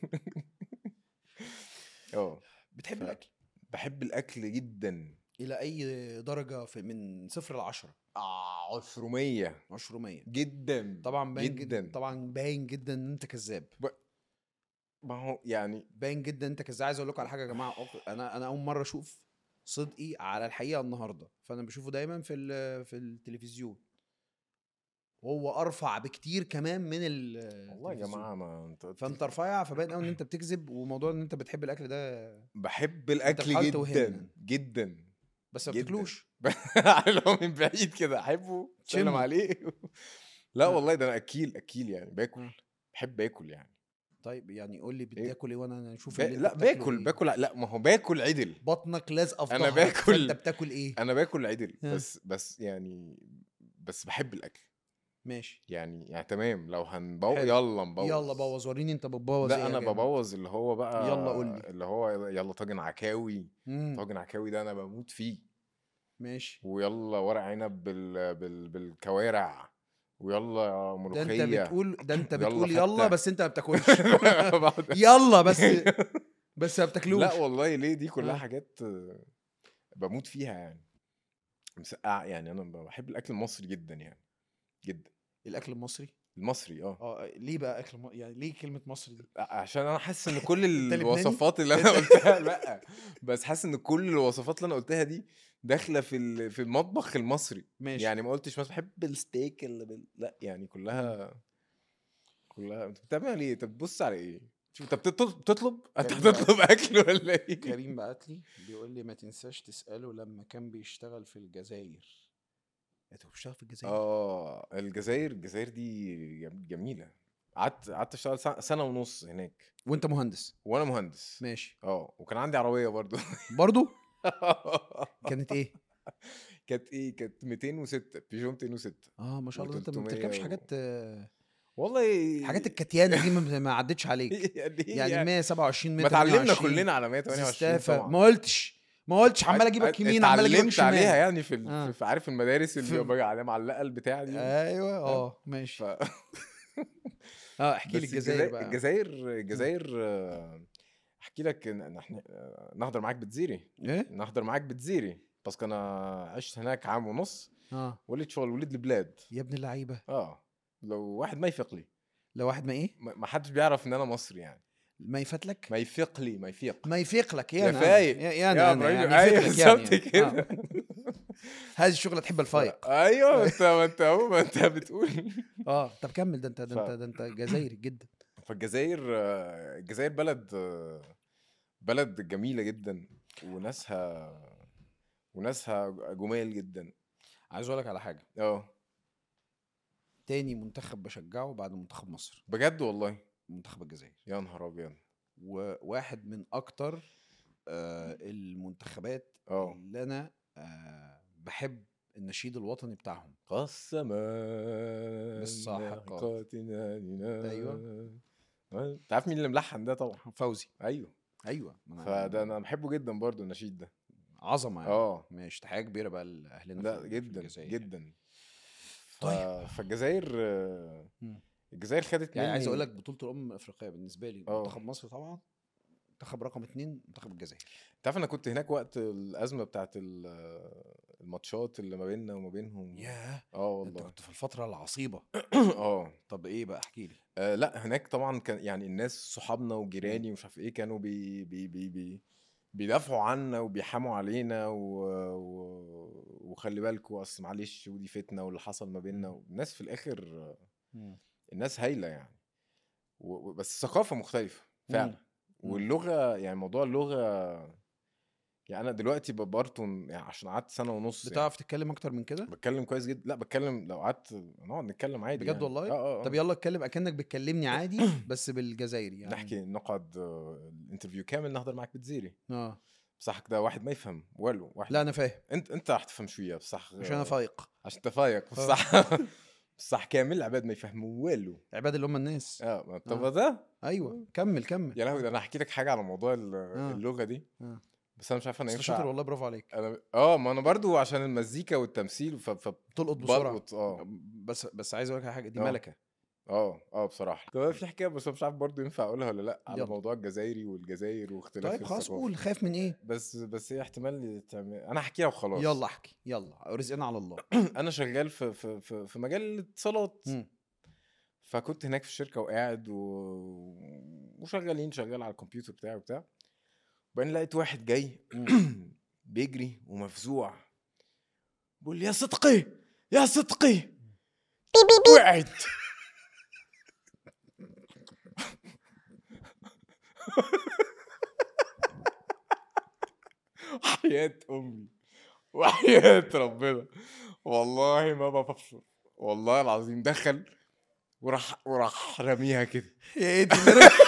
اه بتحب ف- الاكل بحب الاكل جدا الى اي درجه في من صفر ل 10 اه عشرمية 10 جدا طبعا باين جدا جدا طبعا باين جدا ان انت كذاب ما هو يعني باين جدا ان انت كذاب عايز اقول لكم على حاجه يا جماعه أق- انا انا اول مره اشوف صدقي على الحقيقه النهارده فانا بشوفه دايما في ال- في التلفزيون وهو ارفع بكتير كمان من ال والله يا التلفزيون. جماعه ما انت فانت رفيع فباين قوي ان انت بتكذب وموضوع ان انت بتحب الاكل ده بحب الاكل بتحاول جدا توهمنا. جدا بس ما جداً. بتاكلوش اللي هو من بعيد كده احبه سلم تشمه. عليه لا آه. والله ده انا اكيل اكيل يعني باكل آه. بحب اكل يعني طيب يعني قول لي إيه؟ بتاكل ايه وانا نشوف با... اللي أنت لا بتاكله باكل إيه. باكل لا ما هو باكل عدل بطنك لازقه في أنا ظهرك، باكل- فانت بتاكل ايه انا باكل عدل آه. بس بس يعني بس بحب الاكل ماشي يعني يعني تمام لو هنبوظ حلو. يلا نبوظ يلا بوظ وريني انت بتبوظ ايه لا يا انا جامد. ببوظ اللي هو بقى يلا قول لي. اللي هو يلا طاجن عكاوي مم. طاجن عكاوي ده انا بموت فيه ماشي ويلا ورق عنب بال... بال... بالكوارع ويلا ده ملوخيه انت بتقول ده انت يلا بتقول يلا فتة. بس انت ما بتاكلش بقعد- يلا بس بس ما بتاكلوش لا والله ليه دي كلها آه. حاجات آه، بموت فيها يعني مسقعة يعني انا بحب الاكل المصري جدا يعني جدا الاكل المصري المصري اه اه ليه بقى اكل م... يعني ليه كلمه مصري دي عشان انا حاسس ان كل لبناني؟ الوصفات اللي انا قلتها لا بس حاسس ان كل الوصفات اللي انا قلتها دي داخله في ال- في المطبخ المصري ماشي يعني ما قلتش مثلا بحب الستيك اللي بال... لا يعني كلها كلها انت بتعمل ايه انت بتبص على ايه شوف انت بتطلب بتطلب انت كريم بقى. بتطلب اكل ولا ايه كريم بعت لي بيقول لي ما تنساش تساله لما كان بيشتغل في الجزائر انت بتشتغل في الجزائر اه الجزائر الجزائر دي جم- جميله قعدت قعدت اشتغل سنة- سنه ونص هناك وانت مهندس وانا مهندس ماشي اه وكان عندي عربيه برضو برضو كانت ايه كانت ايه كانت 206 بيجو 206 اه ما شاء الله انت ما و300 بتركبش و- حاجات آه، والله حاجات الكتيانه دي ما ما عدتش عليك يعني إيه يعني 127 ما اتعلمنا 128 كلنا على 128 زستافة. طبعا ما قلتش ما قلتش عمال اجيبك يمين عمال اجيبك اتعلمت شمال عليها يعني في, ال- آه. في عارف المدارس في- اللي بقى عليها معلقه البتاع دي ايوه اه ماشي ف... اه احكي لي بس الجزائر بقى الجزائر الجزائر آه، احكي لك ان إن احنا آه، نحضر معاك بتزيري ايه نحضر معاك بتزيري بس انا عشت هناك عام ونص اه وليد شغل وليد البلاد يا ابن اللعيبه اه لو واحد ما يفيق لي لو واحد ما ايه ما ما حدش بيعرف ان انا مصري يعني ما يفات لك ما يفيق لي ما يفيق ما يفيق لك يا يعني فايق. يا يا يعني إبراهيم، يعني أيوة يفيق لك يعني بالظبط كده. آه. هذه الشغله تحب الفايق ايوه انت ما انت اهو ما انت بتقول اه طب كمل ده انت ده ف- انت ده انت جزائري جدا فالجزائر آه، الجزائر بلد آه، بلد جميله جدا وناسها وناسها جمال جدا عايز اقول لك على حاجه اه تاني منتخب بشجعه بعد منتخب مصر بجد والله منتخب الجزائر يا نهار ابيض وواحد من اكتر آه المنتخبات اه اللي انا آه بحب النشيد الوطني بتاعهم قسما بالصحقات. ناقاتنا لنا. أيوة. آه، انت عارف مين اللي ملحن ده طبعا فوزي ايوه ايوه ما أنا- فده انا بحبه جدا برضو النشيد ده عظمه يعني اه ماشي تحيه كبيره بقى لاهلنا لا في- في جدا الجزائر. جدا ف... طيب. فالجزائر آه، مم. الجزائر خدت يعني عايز مني- اقول لك بطوله الامم الافريقيه بالنسبه لي آه. منتخب مصر طبعا منتخب رقم اتنين منتخب الجزائر انت عارف انا كنت هناك وقت الازمه بتاعت ال- الماتشات اللي ما بيننا وما بينهم ياه اه انت والله كنت في الفتره العصيبه اه طب ايه بقى احكي لي آه، لا هناك طبعا كان يعني الناس صحابنا وجيراني ومش عارف ايه كانوا بي بي بي بي بيدافعوا عنا وبيحاموا علينا و... و... وخلي بالكوا اصل معلش ودي فتنه واللي حصل ما بيننا مم. الناس في الاخر آه، الناس هايله يعني و... و- بس ثقافه مختلفه مم. فعلا مم. واللغه يعني موضوع اللغه يعني انا دلوقتي ببرطن يعني عشان قعدت سنه ونص يعني بتعرف تتكلم اكتر من كده بتكلم كويس جدا لا بتكلم لو قعدت نقعد نتكلم عادي بجد يعني. والله؟ اه اه طب آه. يلا اتكلم اكنك بتكلمني عادي بس بالجزائري يعني نحكي نقعد آه، الانترفيو كامل نحضر معاك بتزيري اه بصح كده واحد ما يفهم والو واحد لا انا فاهم انت انت راح تفهم شويه بصح عشان انا فايق عشان انت فايق آه. بصح بصح كامل العباد ما يفهموا والو عباد اللي هم الناس اه ما طب آه. ده ايوه كمل كمل يا لهوي ده انا هحكي لك حاجه على موضوع ال- آه. اللغه دي آه. بس انا مش عارف انا بس ينفع شاطر والله برافو عليك انا اه ما انا برضو عشان المزيكا والتمثيل ف... ف... تلقط بسرعه بلقط اه بس بس عايز اقول لك على حاجه دي آه. ملكه اه اه بصراحه طب في حكايه بس أنا مش عارف برضو ينفع اقولها ولا لا على يلا. موضوع الجزائري والجزائر واختلاف طيب خلاص الثقافة. قول خايف من ايه بس بس هي احتمال تعمل انا هحكيها وخلاص يلا احكي يلا رزقنا على الله انا شغال في في في, في مجال الاتصالات مم. فكنت هناك في الشركه وقاعد و... وشغالين شغال على الكمبيوتر بتاعي وبتاع وبعدين لقيت واحد جاي بيجري ومفزوع بيقول لي يا صدقي يا صدقي وقعت وحياة أمي وحياة ربنا والله ما بفشر والله العظيم دخل وراح وراح رميها كده يا ايه دي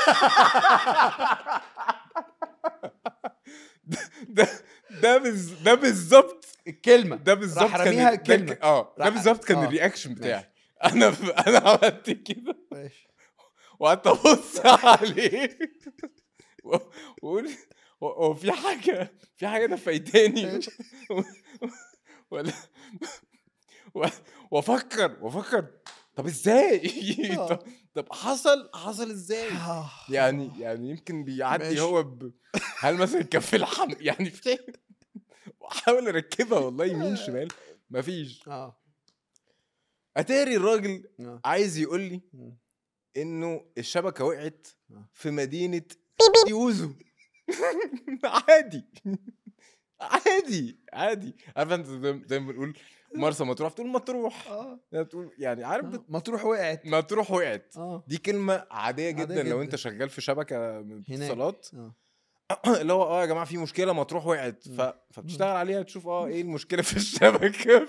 ده ده بز... ده بالظبط الكلمه ده بالظبط راح كان رميها ده كلمة. ك- اه ده راح- بالظبط كان آه. الرياكشن ماشي. بتاعي انا انا عملت كده ماشي وقعدت ابص عليه و- واقول هو هو في حاجه في حاجه انا فايتاني ماشي. ولا و- وافكر وافكر طب ازاي آه. طب, طب حصل حصل ازاي يعني يعني يمكن بيعدي ماشي. هو ب... هل مثلا كان في الحم يعني في واحاول اركبها والله يمين شمال مفيش اه اتاري الراجل آه. عايز يقول لي مم. انه الشبكه وقعت آه. في مدينه يوزو عادي عادي عادي عارف انت زي زي ما بنقول مرسى مطروح بتقول مطروح اه بتقول يعني عارف آه. مطروح وقعت مطروح وقعت اه دي كلمه عاديه جدا, عادية لو جداً. انت شغال في شبكه من هناك. اتصالات اه اللي هو اه يا جماعه في مشكله مطروح وقعت ف... مم. فبتشتغل عليها تشوف اه ايه المشكله في الشبكه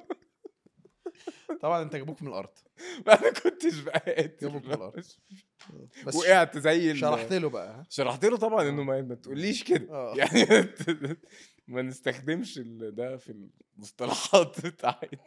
طبعا انت جابوك من الارض انا كنتش بقى قادر جابوك من الأرض. بس وقعت زي ال- شرحت له بقى ها؟ شرحت له طبعا آه. انه ما, ما تقوليش كده اه يعني ما نستخدمش ال- ده في المصطلحات بتاعتنا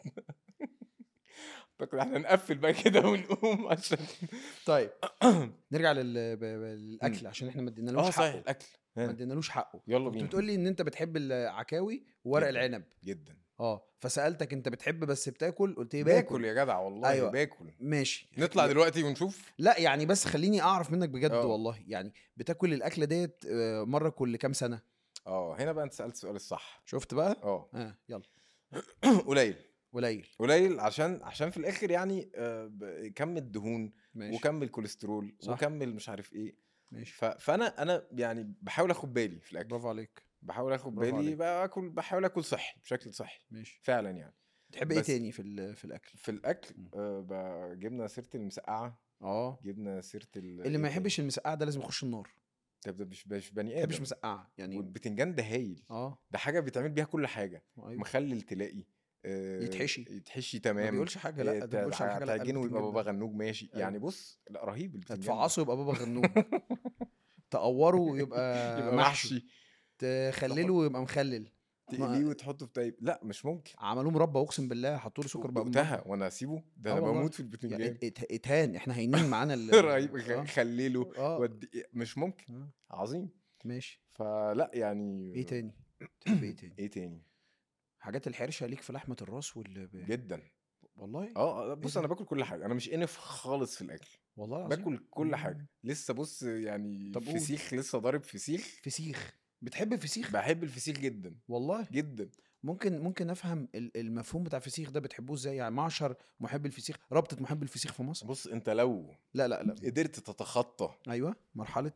اعتقد احنا نقفل بقى كده ونقوم عشان طيب نرجع لل... ب- ب- للاكل عشان احنا ما ادينالوش اه صحيح حقه الاكل ما ها، ادينالوش حقه يلا كنت بينا بتقول لي ان انت بتحب العكاوي وورق جداً. العنب جدا اه فسالتك انت بتحب بس بتاكل قلت لي باكل باكل يا جدع والله أيوة. أيوة. باكل ماشي نطلع دلوقتي ونشوف لا يعني بس خليني اعرف منك بجد آه. والله يعني بتاكل الاكله ديت آه، مره كل كام سنه اه هنا بقى انت سالت السؤال الصح شفت بقى اه اه يلا قليل قليل قليل عشان عشان في الاخر يعني آه، ب- كم الدهون ماشي وكم الكوليسترول صح. وكم مش عارف ايه ماشي ف... فانا انا يعني بحاول اخد بالي في الاكل برافو عليك بحاول اخد برافو بالي عليك. باكل بحاول اكل صحي بشكل صحي ماشي فعلا يعني تحب ايه بس- تاني في ال- في الاكل في الاكل مم. آه ب- جبنا سيره المسقعه اه جبنا سيره ال... اللي ما إيه يحبش المسقعه ده لازم يخش النار تاني؟ ده ده مش مش بني ما يحبش ادم مسقعه يعني والبتنجان ده هايل اه ده حاجه بيتعمل بيها كل حاجه ايوه مخلل تلاقي آه يتحشي. يتحشي ما تمام بيقولش حاجه لا آه، ده ما بيقولش على حاجه لا تعجنه ويبقى البتنجان بابا ده. غنوج ماشي أيوة. يعني بص لا رهيب البتنجان ده. تفعصه يبقى بابا غنوج تقوره ويبقى, يبقى محشي محشي تخلله ويبقى مخلل تقليه وتحطه في طيب لا مش ممكن عملوه مربى اقسم بالله حطوا له سكر بقى دقتها وانا اسيبه ده آه انا والله. بموت في يعني البتنجان ات- ات- اتهان احنا هينين معانا ال- رهيب آه. خ- خليله اه ودي مش ممكن آه. عظيم ماشي فلا يعني ايه تاني تحب ايه تاني ايه تاني حاجات الحرشه ليك في لحمه الراس وال ب... جدا والله اه آه، بص ده؟ انا باكل كل حاجه انا مش انف خالص في الاكل والله العظيم باكل كل حاجه مم. لسه بص يعني طب قول. فسيخ لسه ضارب فسيخ فسيخ بتحب الفسيخ بحب الفسيخ جدا والله جدا ممكن ممكن افهم ال- المفهوم بتاع الفسيخ ده بتحبوه ازاي يعني معشر محب الفسيخ رابطه محب الفسيخ في مصر بص انت لو لا لا لا قدرت تتخطى ايوه مرحله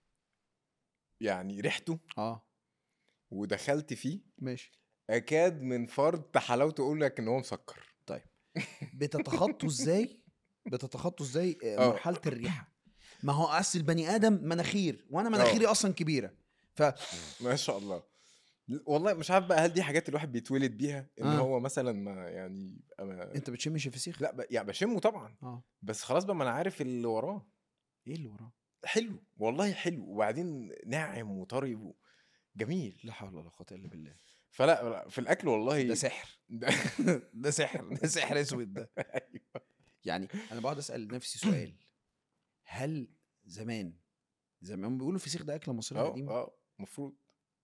يعني ريحته اه ودخلت فيه ماشي اكاد من فرد حلاوته اقول لك ان هو مسكر بتتخطوا ازاي بتتخطوا ازاي آه، آه. مرحله الريحه ما هو اصل البني ادم مناخير وانا مناخيري اصلا كبيره ف ما شاء الله والله مش عارف بقى هل دي حاجات الواحد بيتولد بيها ان آه. هو مثلا ما يعني يبقى ما انت بتشمش الفسيخ لا ب... يعني بشمه طبعا اه بس خلاص بقى ما انا عارف اللي وراه ايه اللي وراه حلو والله حلو وبعدين ناعم وطري و... جميل لا حول ولا قوه الا بالله فلا لا، في الاكل والله ده سحر ده ده سحر ده سحر اسود ده أيوة. يعني انا بقعد اسال نفسي سؤال هل زمان زمان بيقولوا الفسيخ ده اكله مصريه اه قديمه اه المفروض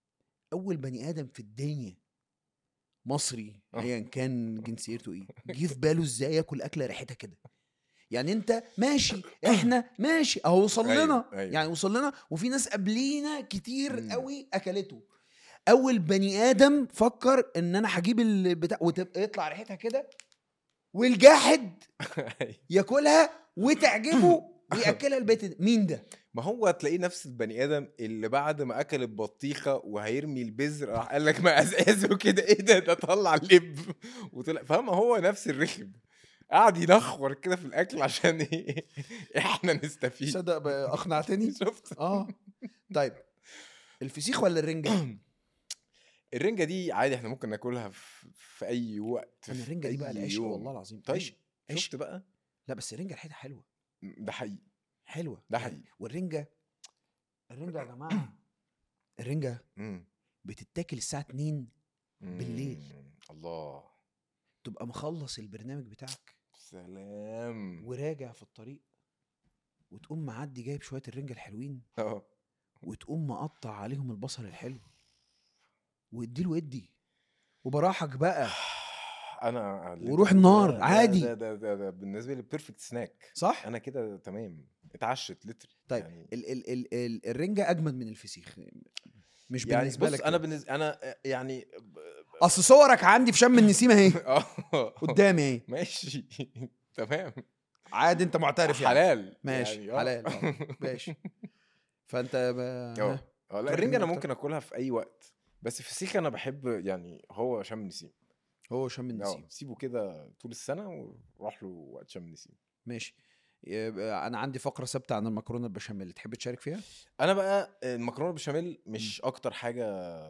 اول بني ادم في الدنيا مصري آه. ايا كان جنسيته ايه جه في باله ازاي ياكل اكله ريحتها كده يعني انت ماشي احنا ماشي اهو وصل لنا أيوة، أيوة. يعني وصل لنا وفي ناس قبلينا كتير مم. قوي اكلته اول بني ادم فكر ان انا هجيب البتاع وتبقى يطلع ريحتها كده والجاحد ياكلها وتعجبه وياكلها البيت مين ده ما هو تلاقيه نفس البني ادم اللي بعد ما اكل البطيخه وهيرمي البذر راح قال لك ما ازازه كده ايه ده ده طلع لب وطلع فاهم هو نفس الرخم قعد ينخور كده في الاكل عشان ايه احنا نستفيد تصدق بقى اقنعتني شفت اه طيب الفسيخ ولا الرنجه الرنجه دي عادي احنا ممكن ناكلها في, في اي وقت انا في الرنجه دي بقى أي العشق يوم. والله العظيم طيب عشق عشق شفت بقى لا بس الرنجه ريحتها حلوه ده حقيقي حلوه ده يعني حقيقي. والرنجه الرنجه يا جماعه الرنجه مم. بتتاكل الساعه 2 بالليل. مم. الله تبقى مخلص البرنامج بتاعك سلام وراجع في الطريق وتقوم معدي جايب شويه الرنجه الحلوين اه وتقوم مقطع عليهم البصل الحلو واديله ادي وبراحك بقى انا اللي وروح أنت بتقوله النار، ده- ده- عادي. ده ده, ده, ده بالنسبه لي بيرفكت سناك صح انا كده تمام اتعشت لتر طيب يعني ال ال ال ال الرنجه اجمد من الفسيخ مش يعني بالنسبه بص لك انا كده. بالنسبه انا يعني اصل صورك عندي في شم النسيم اهي اه قدامي اهي ماشي تمام عادي انت معترف يعني حلال ماشي يعني آه. حلال آه، ماشي فانت ب... اه ها، اه لا تروح الرنجة انا لمين ممكن اكلها في اي وقت بس في السيخ انا بحب يعني هو شم النسيم هو شم اه النسيم سيبه كده طول السنه وروح له وقت شم النسيم ماشي يبقى انا عندي فقره ثابته عن المكرونه البشاميل تحب تشارك فيها انا بقى المكرونه بالبشاميل مش اكتر حاجه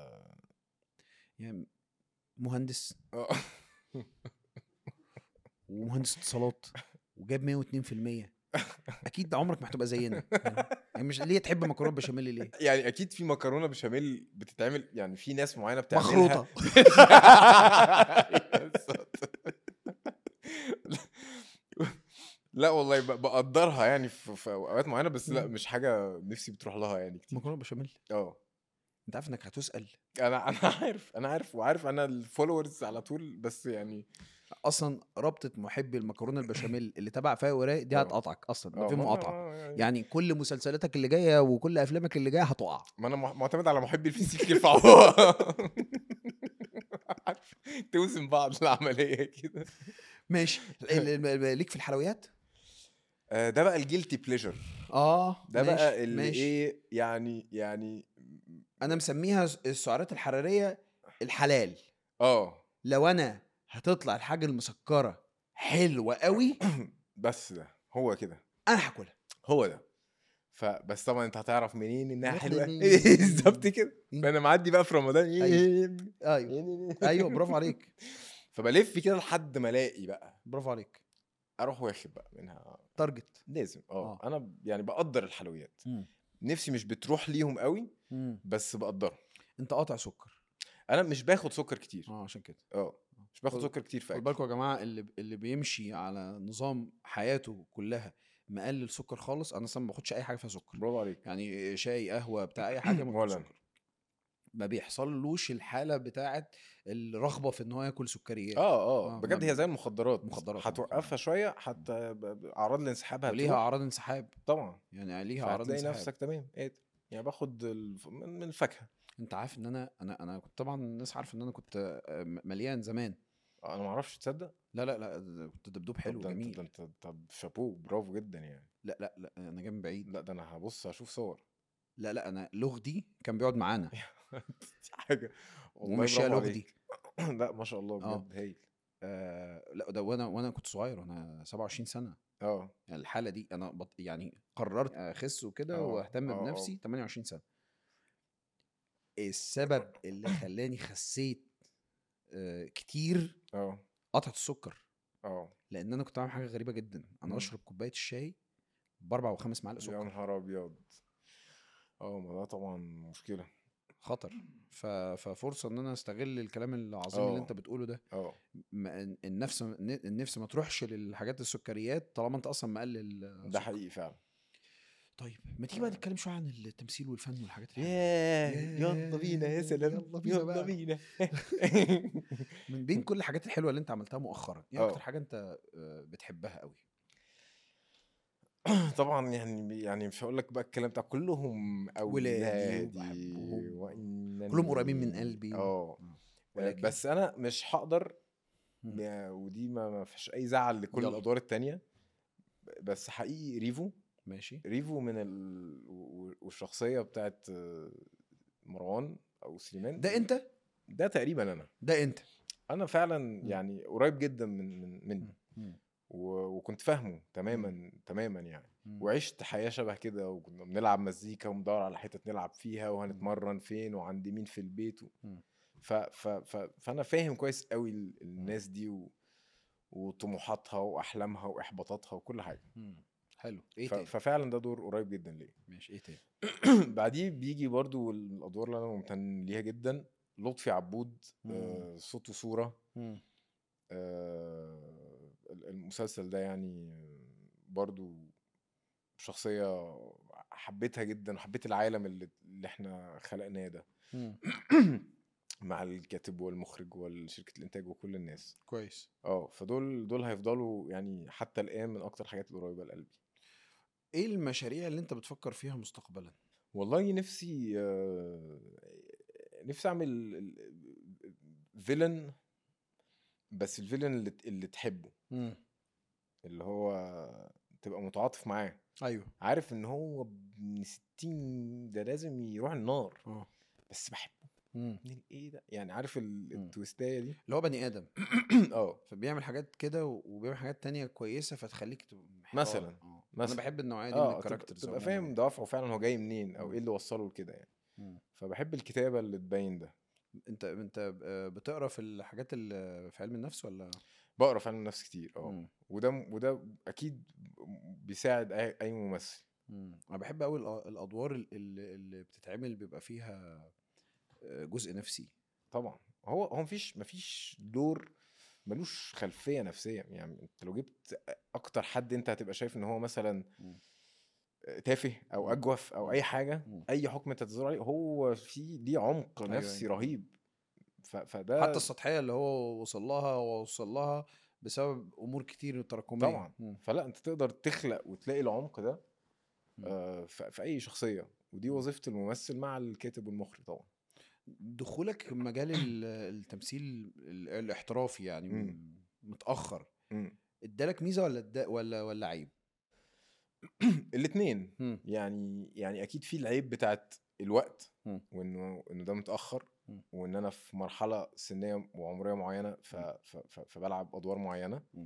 يعني مهندس اه ومهندس اتصالات وجاب 102% اكيد عمرك ما هتبقى زينا يعني مش ليه تحب مكرونه بشاميل ليه يعني اكيد في مكرونه بشاميل بتتعمل يعني في ناس معينه بتعملها مخروطه لا والله ب- بقدرها يعني في, في اوقات معينه بس لا مم. مش حاجه نفسي بتروح لها يعني كتير مكرونه بشاميل اه انت عارف انك هتسال انا انا عارف انا عارف وعارف انا الفولورز على طول بس يعني اصلا رابطه محبي المكرونه البشاميل اللي تبع فيها وراي دي اه. هتقطعك اصلا ده آه، في ما أنا- مقاطعه آه، يعني, يعني كل مسلسلاتك اللي جايه وكل افلامك اللي جايه هتقع ما انا مع- معتمد على محبي الفسيخ يرفعوها عارف توزن بعض العمليه كده ماشي ال- ال- ليك في الحلويات آه، ده بقى الجيلتي بليجر اه ده ماشي، بقى اللي ماشي. ايه يعني يعني انا مسميها السعرات الحراريه الحلال اه لو انا هتطلع الحاجه المسكره حلوه قوي بس ده هو كده انا هاكلها هو ده فبس طبعا انت هتعرف منين انها واحدة حلوه من- بالظبط كده مم. فانا معدي بقى في رمضان ايوه ايوه برافو عليك فبلف كده لحد ما الاقي بقى برافو عليك اروح واخد بقى منها تارجت لازم اه آه. انا ب- يعني بقدر الحلويات مم. نفسي مش بتروح ليهم قوي مم. بس بقدرهم انت قاطع سكر انا مش باخد سكر كتير اه عشان كده اه مش باخد خد- سكر كتير في خد أكل. بالكم يا جماعه اللي اللي بيمشي على نظام حياته كلها مقلل سكر خالص انا اصلا ما باخدش اي حاجه فيها سكر برافو عليك يعني شاي قهوه بتاع اي حاجه ما ولا فيهاش أنا. سكر ما بيحصلوش الحاله بتاعه الرغبه في ان هو ياكل سكريات اه آه، اه بجد ما- هي زي المخدرات مخدرات. هتوقفها شويه حتى ب- ب- اعراض الانسحاب وليها هتروح اعراض انسحاب طبعا يعني ليها اعراض فهتلاقي انسحاب نفسك تمام قادر يعني باخد الف... من من الفاكهه انت عارف ان انا انا انا كنت طبعا الناس عارفه ان انا كنت آه، م- مليان زمان انا ما اعرفش تصدق لا لا لا ده كنت دبدوب طب حلو ده انت جميل ده انت طب شابوه برافو جدا يعني لا لا لا انا جاي من بعيد لا ده انا هبص هشوف صور لا لا انا لغدي كان بيقعد معانا دي حاجه والله ومشيها برافو لغدي عليك. لا ما شاء الله آه. بجد هايل آه لا ده وانا وانا كنت صغير وانا 27 سنه اه يعني الحاله دي انا بط يعني قررت اخس وكده آه، واهتم آه، آه. بنفسي 28 سنه السبب اللي خلاني خسيت آه كتير اه قطعه السكر اه لان انا كنت بعمل حاجه غريبه جدا انا مم. اشرب كوبايه الشاي باربع وخمس معالق يا سكر نهار ابيض اه ما ده طبعا مشكله خطر ف... ففرصه ان انا استغل الكلام العظيم اللي آه. انت بتقوله ده اه ما- النفس النفس ما تروحش للحاجات السكريات طالما انت اصلا مقلل ده سكر. حقيقي فعلا طيب ما تيجي بقى نتكلم شويه عن التمثيل والفن والحاجات الحلوه ياه ياه، يلا بينا يا سلام يلا بينا يلا بقى. بينا من بين كل الحاجات الحلوه اللي انت عملتها مؤخرا ايه اه. اكتر حاجه انت آه، بتحبها قوي طبعا يعني يعني مش هقول لك بقى الكلام بتاع كلهم ولادي اولادي وبحبهم. وإنني كلهم قريبين من قلبي. اه ولكن- بس انا مش هقدر مم. يا- ودي ما ما فيش اي زعل لكل يلا. الادوار التانية بس حقيقي ريفو ماشي ريفو من ال... و- والشخصيه بتاعت آه، مروان او سليمان ده انت ده تقريبا انا ده انت انا فعلا يعني قريب جدا من من مني و... وكنت فاهمه تماما تماما يعني وعشت حياه شبه كده وكنا بنلعب مزيكا وندور على حتت نلعب فيها وهنتمرن فين وعند مين في البيت و... مم. ف... ف... ف... فانا فاهم كويس قوي ال- الناس دي و... وطموحاتها واحلامها واحباطاتها وكل حاجه مم. حلو ايه ف... تاني ففعلا ده دور قريب جدا ليا ماشي ايه تاني بعديه بيجي برضو الادوار اللي انا ممتن ليها جدا لطفي عبود مم. آه صوت وصوره مم. آه المسلسل ده يعني برضو شخصية حبيتها جدا وحبيت العالم اللي, اللي احنا خلقناه ده مم. مع الكاتب والمخرج وشركة الإنتاج وكل الناس كويس اه فدول دول هيفضلوا يعني حتى الآن من أكتر الحاجات القريبة لقلبي ايه المشاريع اللي انت بتفكر فيها مستقبلا والله نفسي آه، نفسي أعمل فيلن بس الفيلن اللي, اللي تحبه مم. اللي هو تبقى متعاطف معاه ايوه عارف ان هو ابن 60 ده لازم يروح النار اه بس بحبه مم. من ايه ده يعني عارف ال- مم. التويستايه دي اللي هو بني ادم اه فبيعمل حاجات كده و- وبيعمل حاجات تانية كويسه فتخليك تبقى محتار. مثلاً. اه انا مثلاً. بحب النوعيه دي من اه تبقى, الكاركترز تبقى عموماً فاهم يعني. دوافعه فعلا هو جاي منين او مم. ايه اللي وصله لكده يعني مم. فبحب الكتابه اللي تبين ده انت انت آه، بتقرا في الحاجات اللي في علم النفس ولا بقرا فعلا نفس كتير اه مم. وده وده اكيد بيساعد اي أي ممثل مم. انا بحب قوي الادوار ال- اللي, اللي بتتعمل بيبقى فيها آه، جزء نفسي طبعا هو هو مفيش مفيش دور ملوش خلفيه نفسيه يعني انت لو جبت اكتر حد انت هتبقى شايف ان هو مثلا مم. تافه او مم. اجوف او اي حاجه مم. اي حكم انت تزور عليه هو في ليه عمق أيوة، نفسي أيوة. رهيب ف- فده حتى السطحيه اللي هو وصل لها ووصل لها بسبب امور كتير تراكميه طبعا مم. فلا انت تقدر تخلق وتلاقي العمق ده مم. آه، ف- في اي شخصيه ودي وظيفه الممثل مع الكاتب والمخرج طبعا دخولك مجال ال- التمثيل ال- الاحترافي يعني مم. متاخر مم. ادالك ميزه ولا إدا- ولا ولا عيب الاثنين مم. يعني يعني اكيد في العيب بتاعت الوقت مم. وانه انه ده متاخر مم. وان انا في مرحله سنيه وعمريه معينه ف مم. ف ف فبلعب ادوار معينه مم.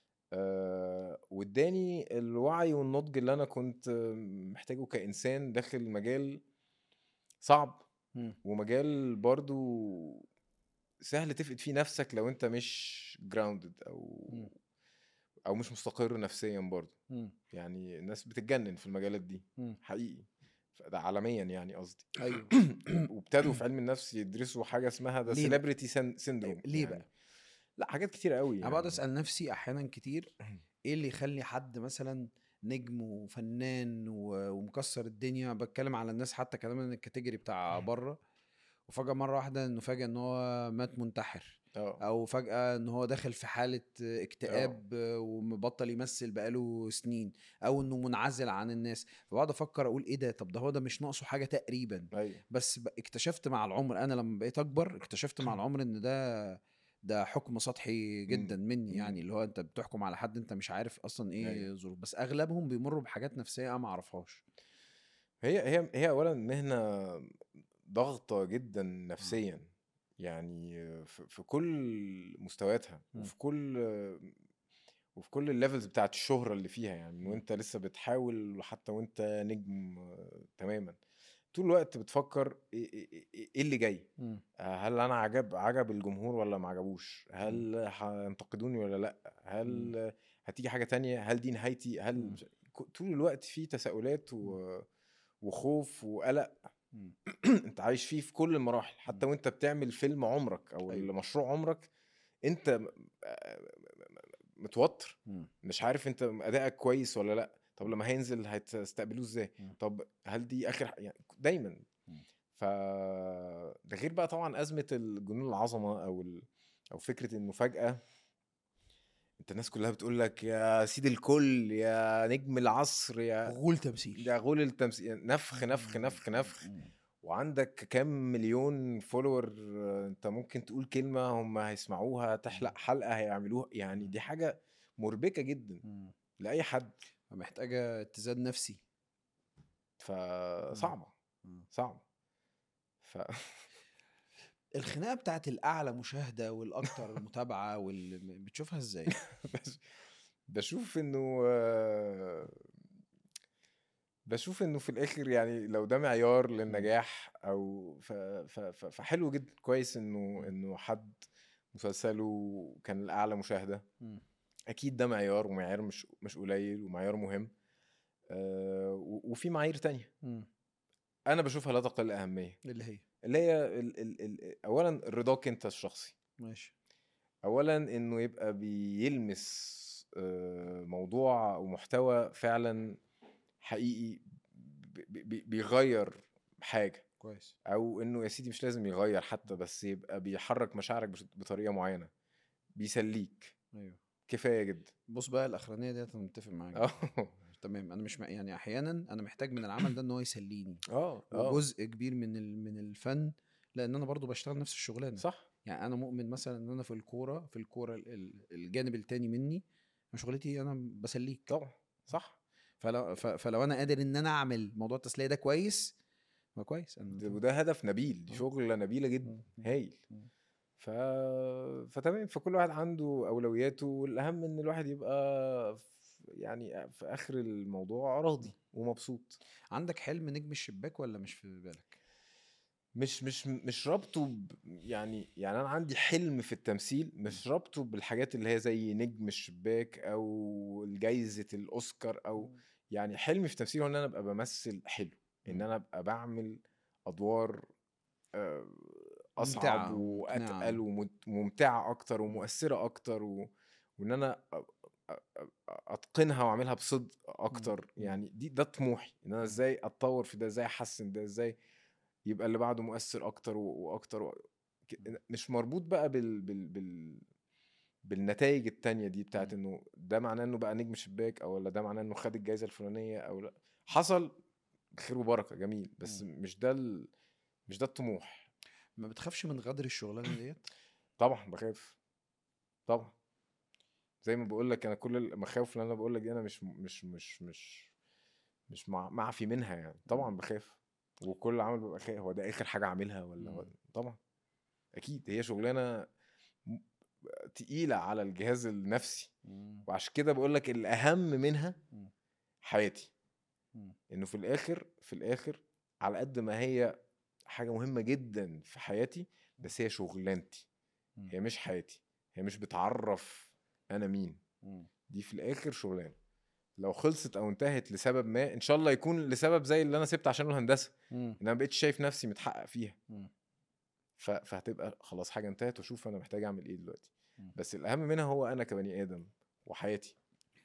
آه واداني الوعي والنضج اللي انا كنت محتاجه كانسان داخل مجال صعب مم. ومجال برضو سهل تفقد فيه نفسك لو انت مش جراوندد او مم. او مش مستقر نفسيا برضو مم. يعني الناس بتتجنن في المجالات دي مم. حقيقي ده عالميا يعني قصدي ايوه وابتدوا في علم النفس يدرسوا حاجه اسمها ذا ليه بقى؟ سيلبرتي سيندروم ليه بقى؟ لا حاجات كتير قوي انا بقعد اسال نفسي احيانا كتير ايه اللي يخلي حد مثلا نجم وفنان و- ومكسر الدنيا بتكلم على الناس حتى كمان من الكاتيجوري بتاع بره وفجاه مره واحده انه فاجئ ان هو مات منتحر اه او فجاه ان هو داخل في حاله اكتئاب ومبطل يمثل بقاله سنين او انه منعزل عن الناس فبقعد افكر اقول ايه ده طب ده هو ده مش ناقصه حاجه تقريبا ايوه بس ب- اكتشفت مع العمر انا لما بقيت اكبر اكتشفت مع العمر ان ده ده حكم سطحي جدا مني مم. يعني اللي هو انت بتحكم على حد انت مش عارف اصلا ايه أيوة. ظروف بس اغلبهم بيمروا بحاجات نفسيه انا ما اعرفهاش هي هي هي اولا مهنه ضغطه جدا نفسيا يعني في, في كل مستوياتها مم. وفي كل وفي كل الليفلز بتاعت الشهرة اللي فيها يعني من مم. وانت لسه بتحاول حتى وانت نجم آه، تماما طول الوقت بتفكر ايه, إيه, إيه إيه اللي جاي مم. آه، هل انا عجب عجب الجمهور ولا ما عجبوش هل هينتقدوني ولا لا هل هتيجي حاجه تانية هل دي نهايتي هل مم. مش- ك- طول الوقت في تساؤلات و... وخوف وقلق مم. انت عايش فيه في كل المراحل حتى وانت بتعمل فيلم عمرك او أيوة. مشروع عمرك انت م- آه، متوتر مم. مش عارف انت ادائك كويس ولا لا طب لما هينزل هتستقبلوه ازاي مم. طب هل دي اخر ح- يعني دايما مم. ف ده غير بقى طبعا ازمه الجنون العظمه او ال... او فكره انه فجاه انت الناس كلها بتقول لك يا سيد الكل يا نجم العصر يا غول تمثيل يا غول التمثيل نفخ نفخ نفخ نفخ مم. وعندك كام مليون فولور انت ممكن تقول كلمه هم هيسمعوها تحلق حلقه هيعملوها يعني دي حاجه مربكه جدا مم. لاي حد محتاجه اتزان نفسي فصعبه مم. صعبه ف الخناقه بتاعت الاعلى مشاهده والاكثر متابعه وال... بتشوفها ازاي؟ بش- بشوف انه آه، بشوف انه في الاخر يعني لو ده معيار للنجاح او ف... ف... ف... فحلو جدا كويس انه انه حد مسلسله كان الاعلى مشاهده مم. اكيد ده معيار ومعيار مش مش قليل ومعيار مهم آه، و- وفي معايير تانية مم. انا بشوفها لا تقل اهميه اللي هي اللي هي ال... ال... ال... اولا رضاك انت الشخصي ماشي اولا انه يبقى بيلمس آه، موضوع او محتوى فعلا حقيقي بي- بي- بيغير حاجه كويس او انه يا سيدي مش لازم يغير حتى بس يبقى بيحرك مشاعرك بش- بطريقه معينه بيسليك ايوه كفايه جدا بص بقى الاخرانيه ديت انا متفق معاك اه تمام انا مش م... يعني احيانا انا محتاج من العمل ده ان هو يسليني اه اه وجزء كبير من ال... من الفن لان انا برضو بشتغل نفس الشغلانه صح يعني انا مؤمن مثلا ان انا في الكوره في الكوره ال- ال- الجانب التاني مني أنا شغلتي انا بسليك طبعا صح فلو ف... فلو انا قادر ان انا اعمل موضوع التسليه ده كويس ما كويس ده- انا وده هدف نبيل دي آه. شغله نبيله جدا مم. هايل مم. ف... فتمام فكل واحد عنده اولوياته والاهم ان الواحد يبقى في يعني في اخر الموضوع راضي ومبسوط عندك حلم نجم الشباك ولا مش في بالك مش مش مش رابطه ب... يعني يعني انا عندي حلم في التمثيل مش رابطه بالحاجات اللي هي زي نجم الشباك او جايزه الاوسكار او يعني حلمي في التمثيل هو ان انا ابقى بمثل حلو ان انا ابقى بعمل ادوار آه، اصعب ممتعة واتقل ومقنعة. وممتعه اكتر ومؤثره اكتر و... وان انا أ- أ- أ- اتقنها واعملها بصدق اكتر مم. يعني دي ده طموحي ان انا ازاي اتطور في ده ازاي احسن ده ازاي يبقى اللي بعده مؤثر اكتر و- واكتر و... ك- مش مربوط بقى بال بال بال بالنتائج التانية دي بتاعت مم. انه ده معناه انه بقى نجم شباك او ولا ده معناه انه خد الجائزة الفلانية او لا حصل خير وبركة جميل بس مم. مش ده ال... مش ده الطموح ما بتخافش من غدر الشغلانه ديت طبعا بخاف طبعا زي ما بقول لك انا كل المخاوف اللي انا بقول لك دي انا مش مش مش مش مش مع- معفي منها يعني طبعا بخاف وكل عمل ببقى خايف هو ده اخر حاجه اعملها ولا هو مم. طبعا اكيد هي شغلانه م- تقيله على الجهاز النفسي مم. وعشان كده بقول لك الاهم منها مم. حياتي مم. انه في الاخر في الاخر على قد ما هي حاجه مهمه جدا في حياتي بس هي شغلانتي مم. هي مش حياتي هي مش بتعرف انا مين مم. دي في الاخر شغلانه لو خلصت او انتهت لسبب ما ان شاء الله يكون لسبب زي اللي انا سبت عشان الهندسه مم. ان انا بقيت شايف نفسي متحقق فيها مم. ف... فهتبقى خلاص حاجه انتهت واشوف انا محتاج اعمل ايه دلوقتي مم. بس الاهم منها هو انا كبني ادم وحياتي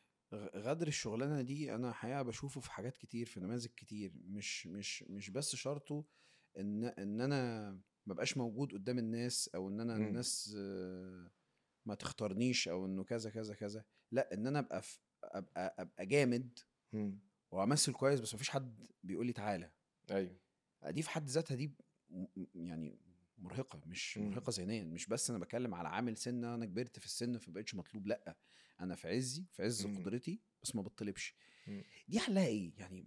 غ- غدر الشغلانه دي انا حقيقه بشوفه في حاجات كتير في نماذج كتير مش مش مش بس شرطه ان ان انا ما بقاش موجود قدام الناس او ان انا مم. الناس آه، ما تختارنيش او انه كذا كذا كذا لا ان انا ابقى في ابقى ابقى جامد مم. وامثل كويس بس مفيش حد بيقول لي تعالى ايوه دي في حد ذاتها دي م- م- يعني مرهقه مش مم. مرهقه ذهنيا مش بس انا بتكلم على عامل سن انا كبرت في السن فمبقتش مطلوب لا انا في عزي في عز مم. قدرتي بس ما بطلبش مم. دي حلها ايه يعني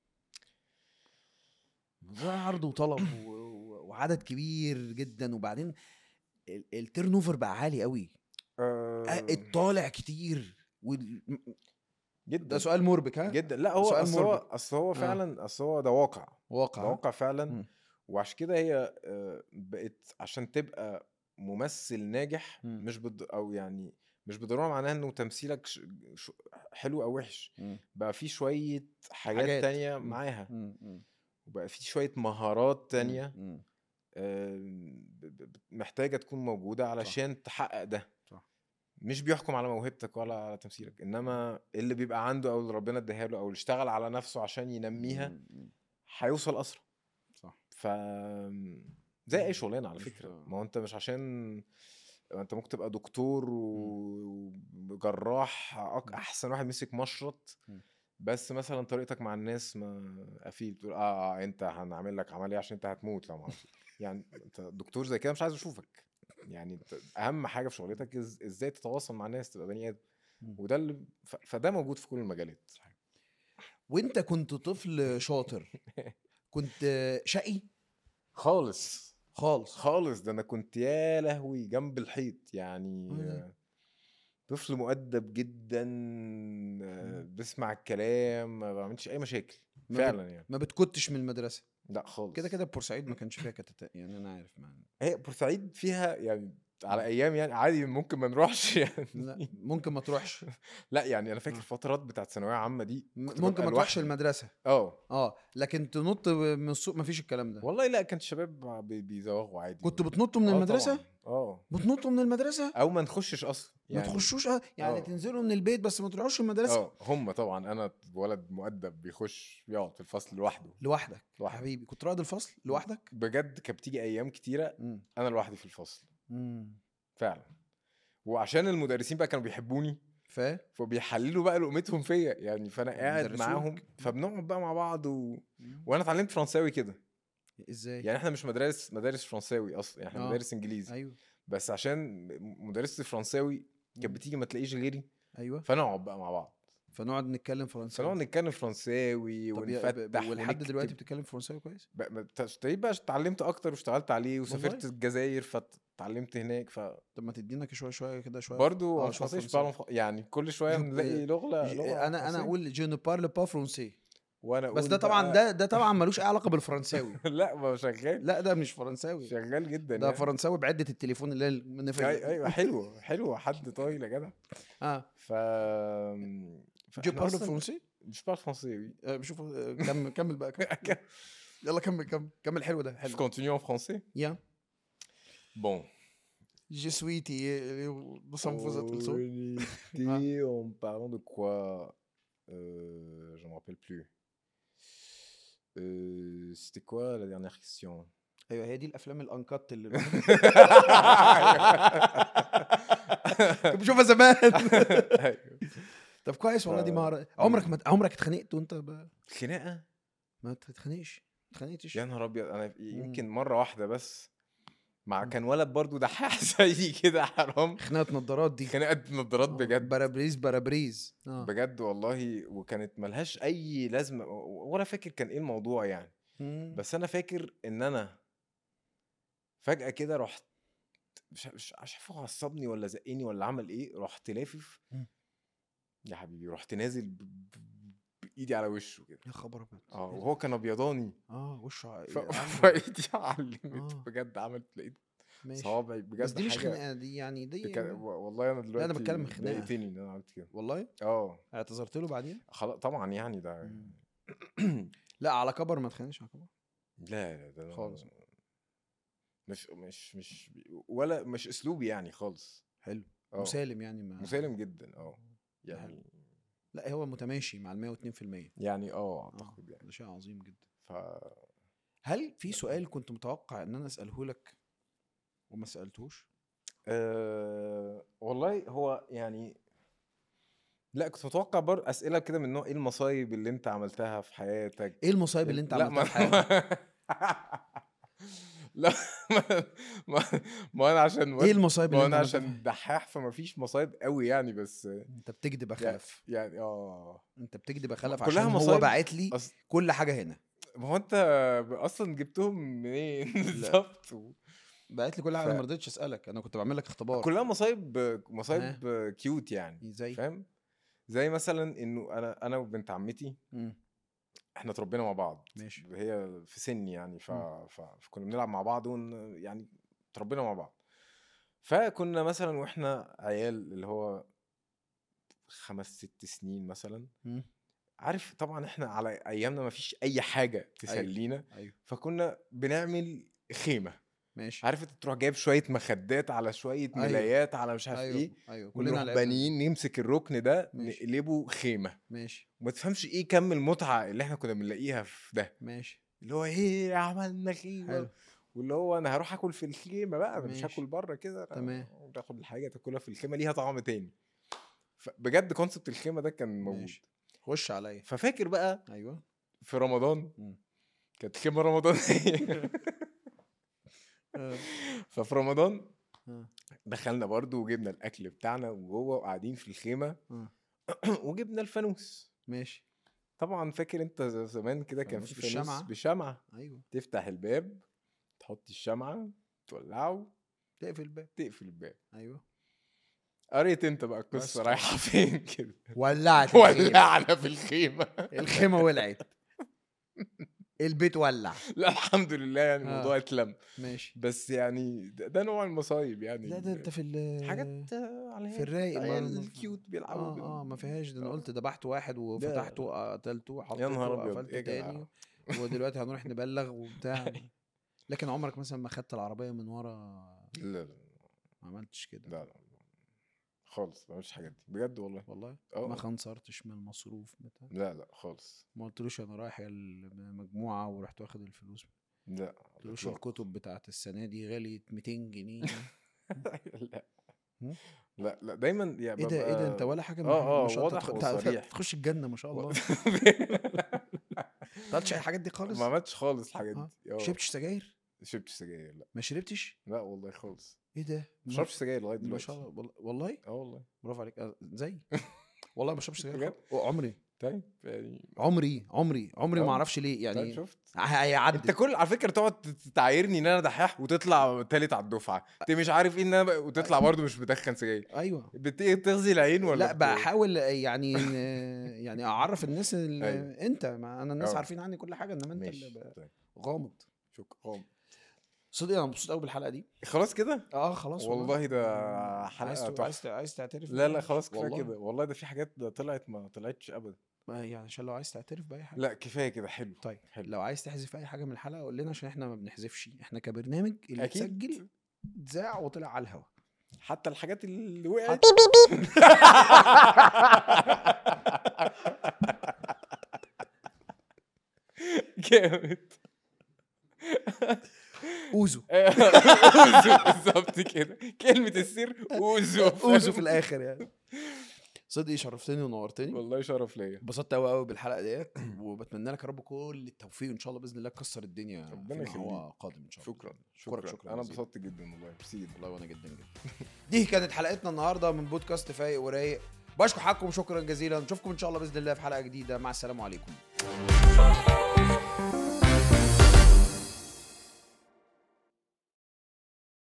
موضوع عرض وطلب و- و- وعدد كبير جدا وبعدين التيرن اوفر بقى عالي قوي آه... الطالع كتير وال... جدا ده سؤال مربك ها جدا لا هو سؤال اصل هو مربك. اصل هو آه. فعلا اصل هو ده واقع واقع ده واقع فعلا مم. وعشان كده هي آه، بقت عشان تبقى ممثل ناجح مم. مش بد او يعني مش بالضروره معناها انه تمثيلك ش... ش... حلو او وحش مم. بقى في شويه حاجات, حاجات. حاجات. تانية مم. معاها مم. مم. وبقى في شويه مهارات تانية مم. آه، ب- ب- ب- محتاجه تكون موجوده علشان تحقق ده صح. مش بيحكم على موهبتك ولا على تمثيلك انما اللي بيبقى عنده او اللي ربنا اداها له او اللي اشتغل على نفسه عشان ينميها مم. هيوصل اسرع صح ف زي اي شغلانه على مش- فكره ما هو انت مش عشان انت ممكن تبقى دكتور و- وجراح أك- احسن واحد مسك مشرط مم. بس مثلا طريقتك مع الناس ما قفيل تقول اه, آه انت هنعمل لك عمليه عشان انت هتموت لو ما عملتش. يعني انت دكتور زي كده مش عايز اشوفك يعني انت اهم حاجه في شغلتك إز- ازاي تتواصل مع الناس تبقى بني ادم مم. وده اللي ف... فده موجود في كل المجالات وانت كنت طفل شاطر كنت شقي خالص خالص خالص ده انا كنت يا لهوي جنب الحيط يعني مم. آه، طفل مؤدب جدا آه، بيسمع الكلام ما بعملش اي مشاكل ما فعلا يعني ما بتكتش من المدرسه لا خالص كده كده بورسعيد ما كانش فيها كتت يعني انا عارف ما هي بورسعيد فيها يعني على ايام يعني عادي ممكن ما نروحش يعني لا ممكن ما تروحش لا يعني انا فاكر آه. الفترات بتاعت ثانويه عامه دي م- كنت ممكن ببقى ما تروحش لوحدي. المدرسه اه اه لكن تنط من السوق ما فيش الكلام ده والله لا كان الشباب بي- بيزوغوا عادي كنت بتنطوا من آه المدرسه طبعاً. اه بتنطوا من المدرسه او ما نخشش اصلا ما تخشوش اه يعني آه. تنزلوا من البيت بس ما تروحوش المدرسه اه هم طبعا انا ولد مؤدب بيخش يقعد في الفصل لوحده لوحدك لوحدك. حبيبي كنت رائد الفصل لوحدك بجد كانت بتيجي ايام كتيره مم. انا لوحدي في الفصل مم. فعلا وعشان المدرسين بقى كانوا بيحبوني ف فبيحللوا بقى لقمتهم فيا يعني فانا قاعد بيدرسوك. معاهم فبنقعد بقى مع بعض و... وانا اتعلمت فرنساوي كده ازاي يعني احنا مش مدارس مدارس فرنساوي اصلا يعني احنا آه. مدارس انجليزي ايوه بس عشان مدرسة الفرنساوي كانت مم. بتيجي ما تلاقيش غيري ايوه فنقعد بقى مع بعض فنقعد نتكلم فرنساوي فنقعد نتكلم فرنساوي طب يا- ب- ب- ونفتح ولحد ونكتب. دلوقتي بتتكلم فرنساوي كويس بقى- ما- ابتديت بقى اتعلمت اكتر واشتغلت عليه وسافرت والله؟ الجزائر فتعلمت هناك فبرضه طب ما تدينا كده شويه شويه كده شويه آه شوية الفرنسي مش فرنساوي. بعرف يعني كل شويه جو- نلاقي لغه ج- لغه انا انا فرنسية. اقول جو ne parle pas français وانا بس أقول ده طبعا بقى- ده ده طبعا ملوش اي علاقه بالفرنساوي لا ما هو شغال لا ده مش فرنساوي شغال جدا ده يعني. فرنساوي بعده التليفون اللي هي المنفذ أي- ايوه حلو حلو حد طايل يا جدع اه ف جو فإحنا بارل أصلاً- فرنسي مش بعرف فرنسي آه، بشوف آه، كمل كمل بقى كمل. يلا كمل كمل كمل حلو ده Je حلو continue en français يا Bon. جي سويتي بصم فوزت الصوت On était en parlant de quoi euh, Je me rappelle plus. Euh, C'était quoi la dernière question ايوه هي دي الافلام الانكت اللي كنت بشوفها زمان طب كويس والله دي ف- مهاره عمرك ما عمرك اتخانقت وانت ب... خناقة ما تتخانقش ما اتخانقتش يا نهار ابيض انا يمكن مرة واحدة بس مع كان ولد برضو دحاح زي كده حرام خناقه نظارات دي خناقة نظارات بجد برابريز برابريز اه بجد والله وكانت ملهاش اي لازمة ولا فاكر كان ايه الموضوع يعني مم. بس انا فاكر ان انا فجأة كده رحت مش مش مش عارف هو عصبني ولا زقني ولا عمل ايه رحت لافف مم. يا حبيبي رحت نازل ب... ب... بايدي على وشه كده يا خبر ابيض اه وهو كان ابيضاني اه وشه ع- ف... عامل- فايدي علمت آه. بجد عملت لقيت ماشي صوابعي بجد بس دي مش حاجة خناقه دي يعني دي دي كان... والله انا دلوقتي بتكلم خناقة. ضايقتني ان انا عملت كده والله اه اعتذرت له بعدين خلاص طبعا يعني ده مم. لا على كبر ما تخانقش على كبر لا لا ده خالص. مش مش مش ولا مش اسلوبي يعني خالص حلو اه مسالم يعني ما مسالم جدا اه ده يعني لا هو متماشي مع ال 102% يعني اه اه اعتقد يعني ده شيء عظيم جدا ف هل في سؤال كنت متوقع ان انا اساله لك وما سالتوش أه... والله هو يعني لا كنت متوقع برضه اسئله كده من نوع ايه المصايب اللي انت عملتها في حياتك ايه المصايب اللي انت لا عملتها في حياتك لا ما, ما, ما انا عشان ايه المصايب ما اللي انا انت عملتها في عشان دحاح فما فيش مصايب قوي يعني بس انت بتكذب يا خلف يعني اه انت بتكذب يا خلف كلها عشان هو مصايب باعت لي أصل كل حاجه هنا ما هو انت اصلا جبتهم منين بالظبط و- باعت لي كل حاجه ف- انا ما رضيتش اسالك انا كنت بعمل لك اختبار كلها مصايب مصايب كيوت يعني زي فاهم زي مثلا انه انا انا وبنت عمتي مم. احنا اتربينا مع بعض ماشي هي في سني يعني ف... مم. ف... فكنا بنلعب مع بعض ون... يعني اتربينا مع بعض فكنا مثلا واحنا عيال اللي هو خمس ست سنين مثلا مم. عارف طبعا احنا على ايامنا ما فيش اي حاجه تسلينا ايوه فكنا بنعمل خيمه ماشي عارف انت تروح جايب شويه مخدات على شويه أيوة. ملايات على مش عارف ايوه ايه ايوه كلنا ونروح لعبنا. بانيين نمسك الركن ده ماشي. نقلبه خيمه ماشي وما تفهمش ايه كم المتعه اللي احنا كنا بنلاقيها في ده ماشي اللي هو ايه عملنا خيمه حلو واللي هو انا هروح اكل في الخيمه بقى أنا مش ماشي. هاكل بره كده أنا تمام. تاخد الحاجه تاكلها في الخيمه ليها طعم تاني بجد كونسبت الخيمه ده كان موجود ماشي خش عليا ففاكر بقى ايوه في رمضان مم. كانت خيمه رمضانيه آه. ففي رمضان آه. دخلنا برضو وجبنا الاكل بتاعنا وجوه وقاعدين في الخيمه آه. وجبنا الفانوس ماشي طبعا فاكر انت زمان كده كان فانوس في بالشمعة. فانوس بشمعه ايوه تفتح الباب تحط الشمعه تولعه تقفل الباب تقفل الباب ايوه قريت انت بقى بس القصه كده. رايحه فين كده ولعت الخيمة. ولعنا في الخيمه الخيمه ولعت البيت ولع لا الحمد لله يعني آه. الموضوع اتلم ماشي بس يعني ده, ده نوع المصايب يعني لا ده انت في ال حاجات على في الرايق ما- عيال ما- الكيوت بيلعبوا اه بال- اه ما فيهاش ده انا قلت ذبحت واحد وفتحته قتلته يا نهار حطيته أبيض، قفلته إيه يا تاني ودلوقتي هنروح نبلغ وبتاع لكن عمرك مثلا ما خدت العربيه من ورا لا لا ما عملتش كده لا لا خالص ما بعملش الحاجات دي بجد والله والله اه ما خنصرتش من المصروف بتاع لا لا خالص ما قلتلوش انا رايح المجموعه ورحت واخد الفلوس ما لا قلتلوش إطلاقاً. الكتب بتاعت السنه دي غاليه 200 جنيه لا هم؟ لا لا دايما يعني ايه ده ايه ده انت ببقى- ولا حاجه آه، آه، ما شاء الله واضح تدخل- انت وصريح. تخش الجنه ما شاء الله ما عملتش اي حاجات دي خالص ما عملتش خالص الحاجات آه. دي اه شربتش سجاير شربتش سجاير لا ما شربتش لا والله خالص ايه ده ما شربتش سجاير لغايه ما دلوقتي شاء الله والله- والله اه والله برافو عليك آه، زي والله ما بشربش سجاير بجد؟ خالص. عمري طيب يعني عمري عمري عمري ما آه. اعرفش ليه طيب يعني شفت هيعدي انت كل على فكره تقعد تعايرني ان انا دحيح وتطلع تالت على الدفعه انت مش عارف ايه ان انا بقى- وتطلع برضه مش بدخن سجاير ايوه بت- بتغزي العين ولا لا بت- بحاول يعني يعني اعرف الناس ال- أيوة. انت ما انا الناس آه. عارفين عني كل حاجه انما انت ماشي اللي ب- طيب. غامض شكرا صدق انا مبسوط قوي بالحلقه دي خلاص كده اه خلاص والله ده عايز حلقه ت- عايز تحفه ت- عايز تعترف لا لا بأي خلاص حاجة؟ كفايه والله. كده والله ده في حاجات ده طلعت ما طلعتش ابدا ما يعني عشان لو عايز تعترف باي حاجه لا كفايه كده حلو طيب حلو. لو عايز تحذف اي حاجه من الحلقه قول لنا عشان احنا ما بنحذفش احنا كبرنامج اللي أكيد. اتسجل اتذاع وطلع على الهوا حتى الحاجات اللي وقعت حتى- جامد اوزو اوزو بالظبط كده كلمه السر اوزو اوزو في الاخر يعني صدقي شرفتني ونورتني والله شرف ليا اتبسطت قوي قوي بالحلقه ديت وبتمنى لك يا رب كل التوفيق وان شاء الله باذن الله تكسر الدنيا ربنا فيما هو يخليك. قادم ان شاء الله شكرا شكرا شكرا, شكرا انا جزيلا. انبسطت جدا والله ميرسي جدا والله وانا جدا جدا دي كانت حلقتنا النهارده من بودكاست فايق ورايق بشكر حقكم شكرا جزيلا نشوفكم ان شاء الله باذن الله في حلقه جديده مع السلامه عليكم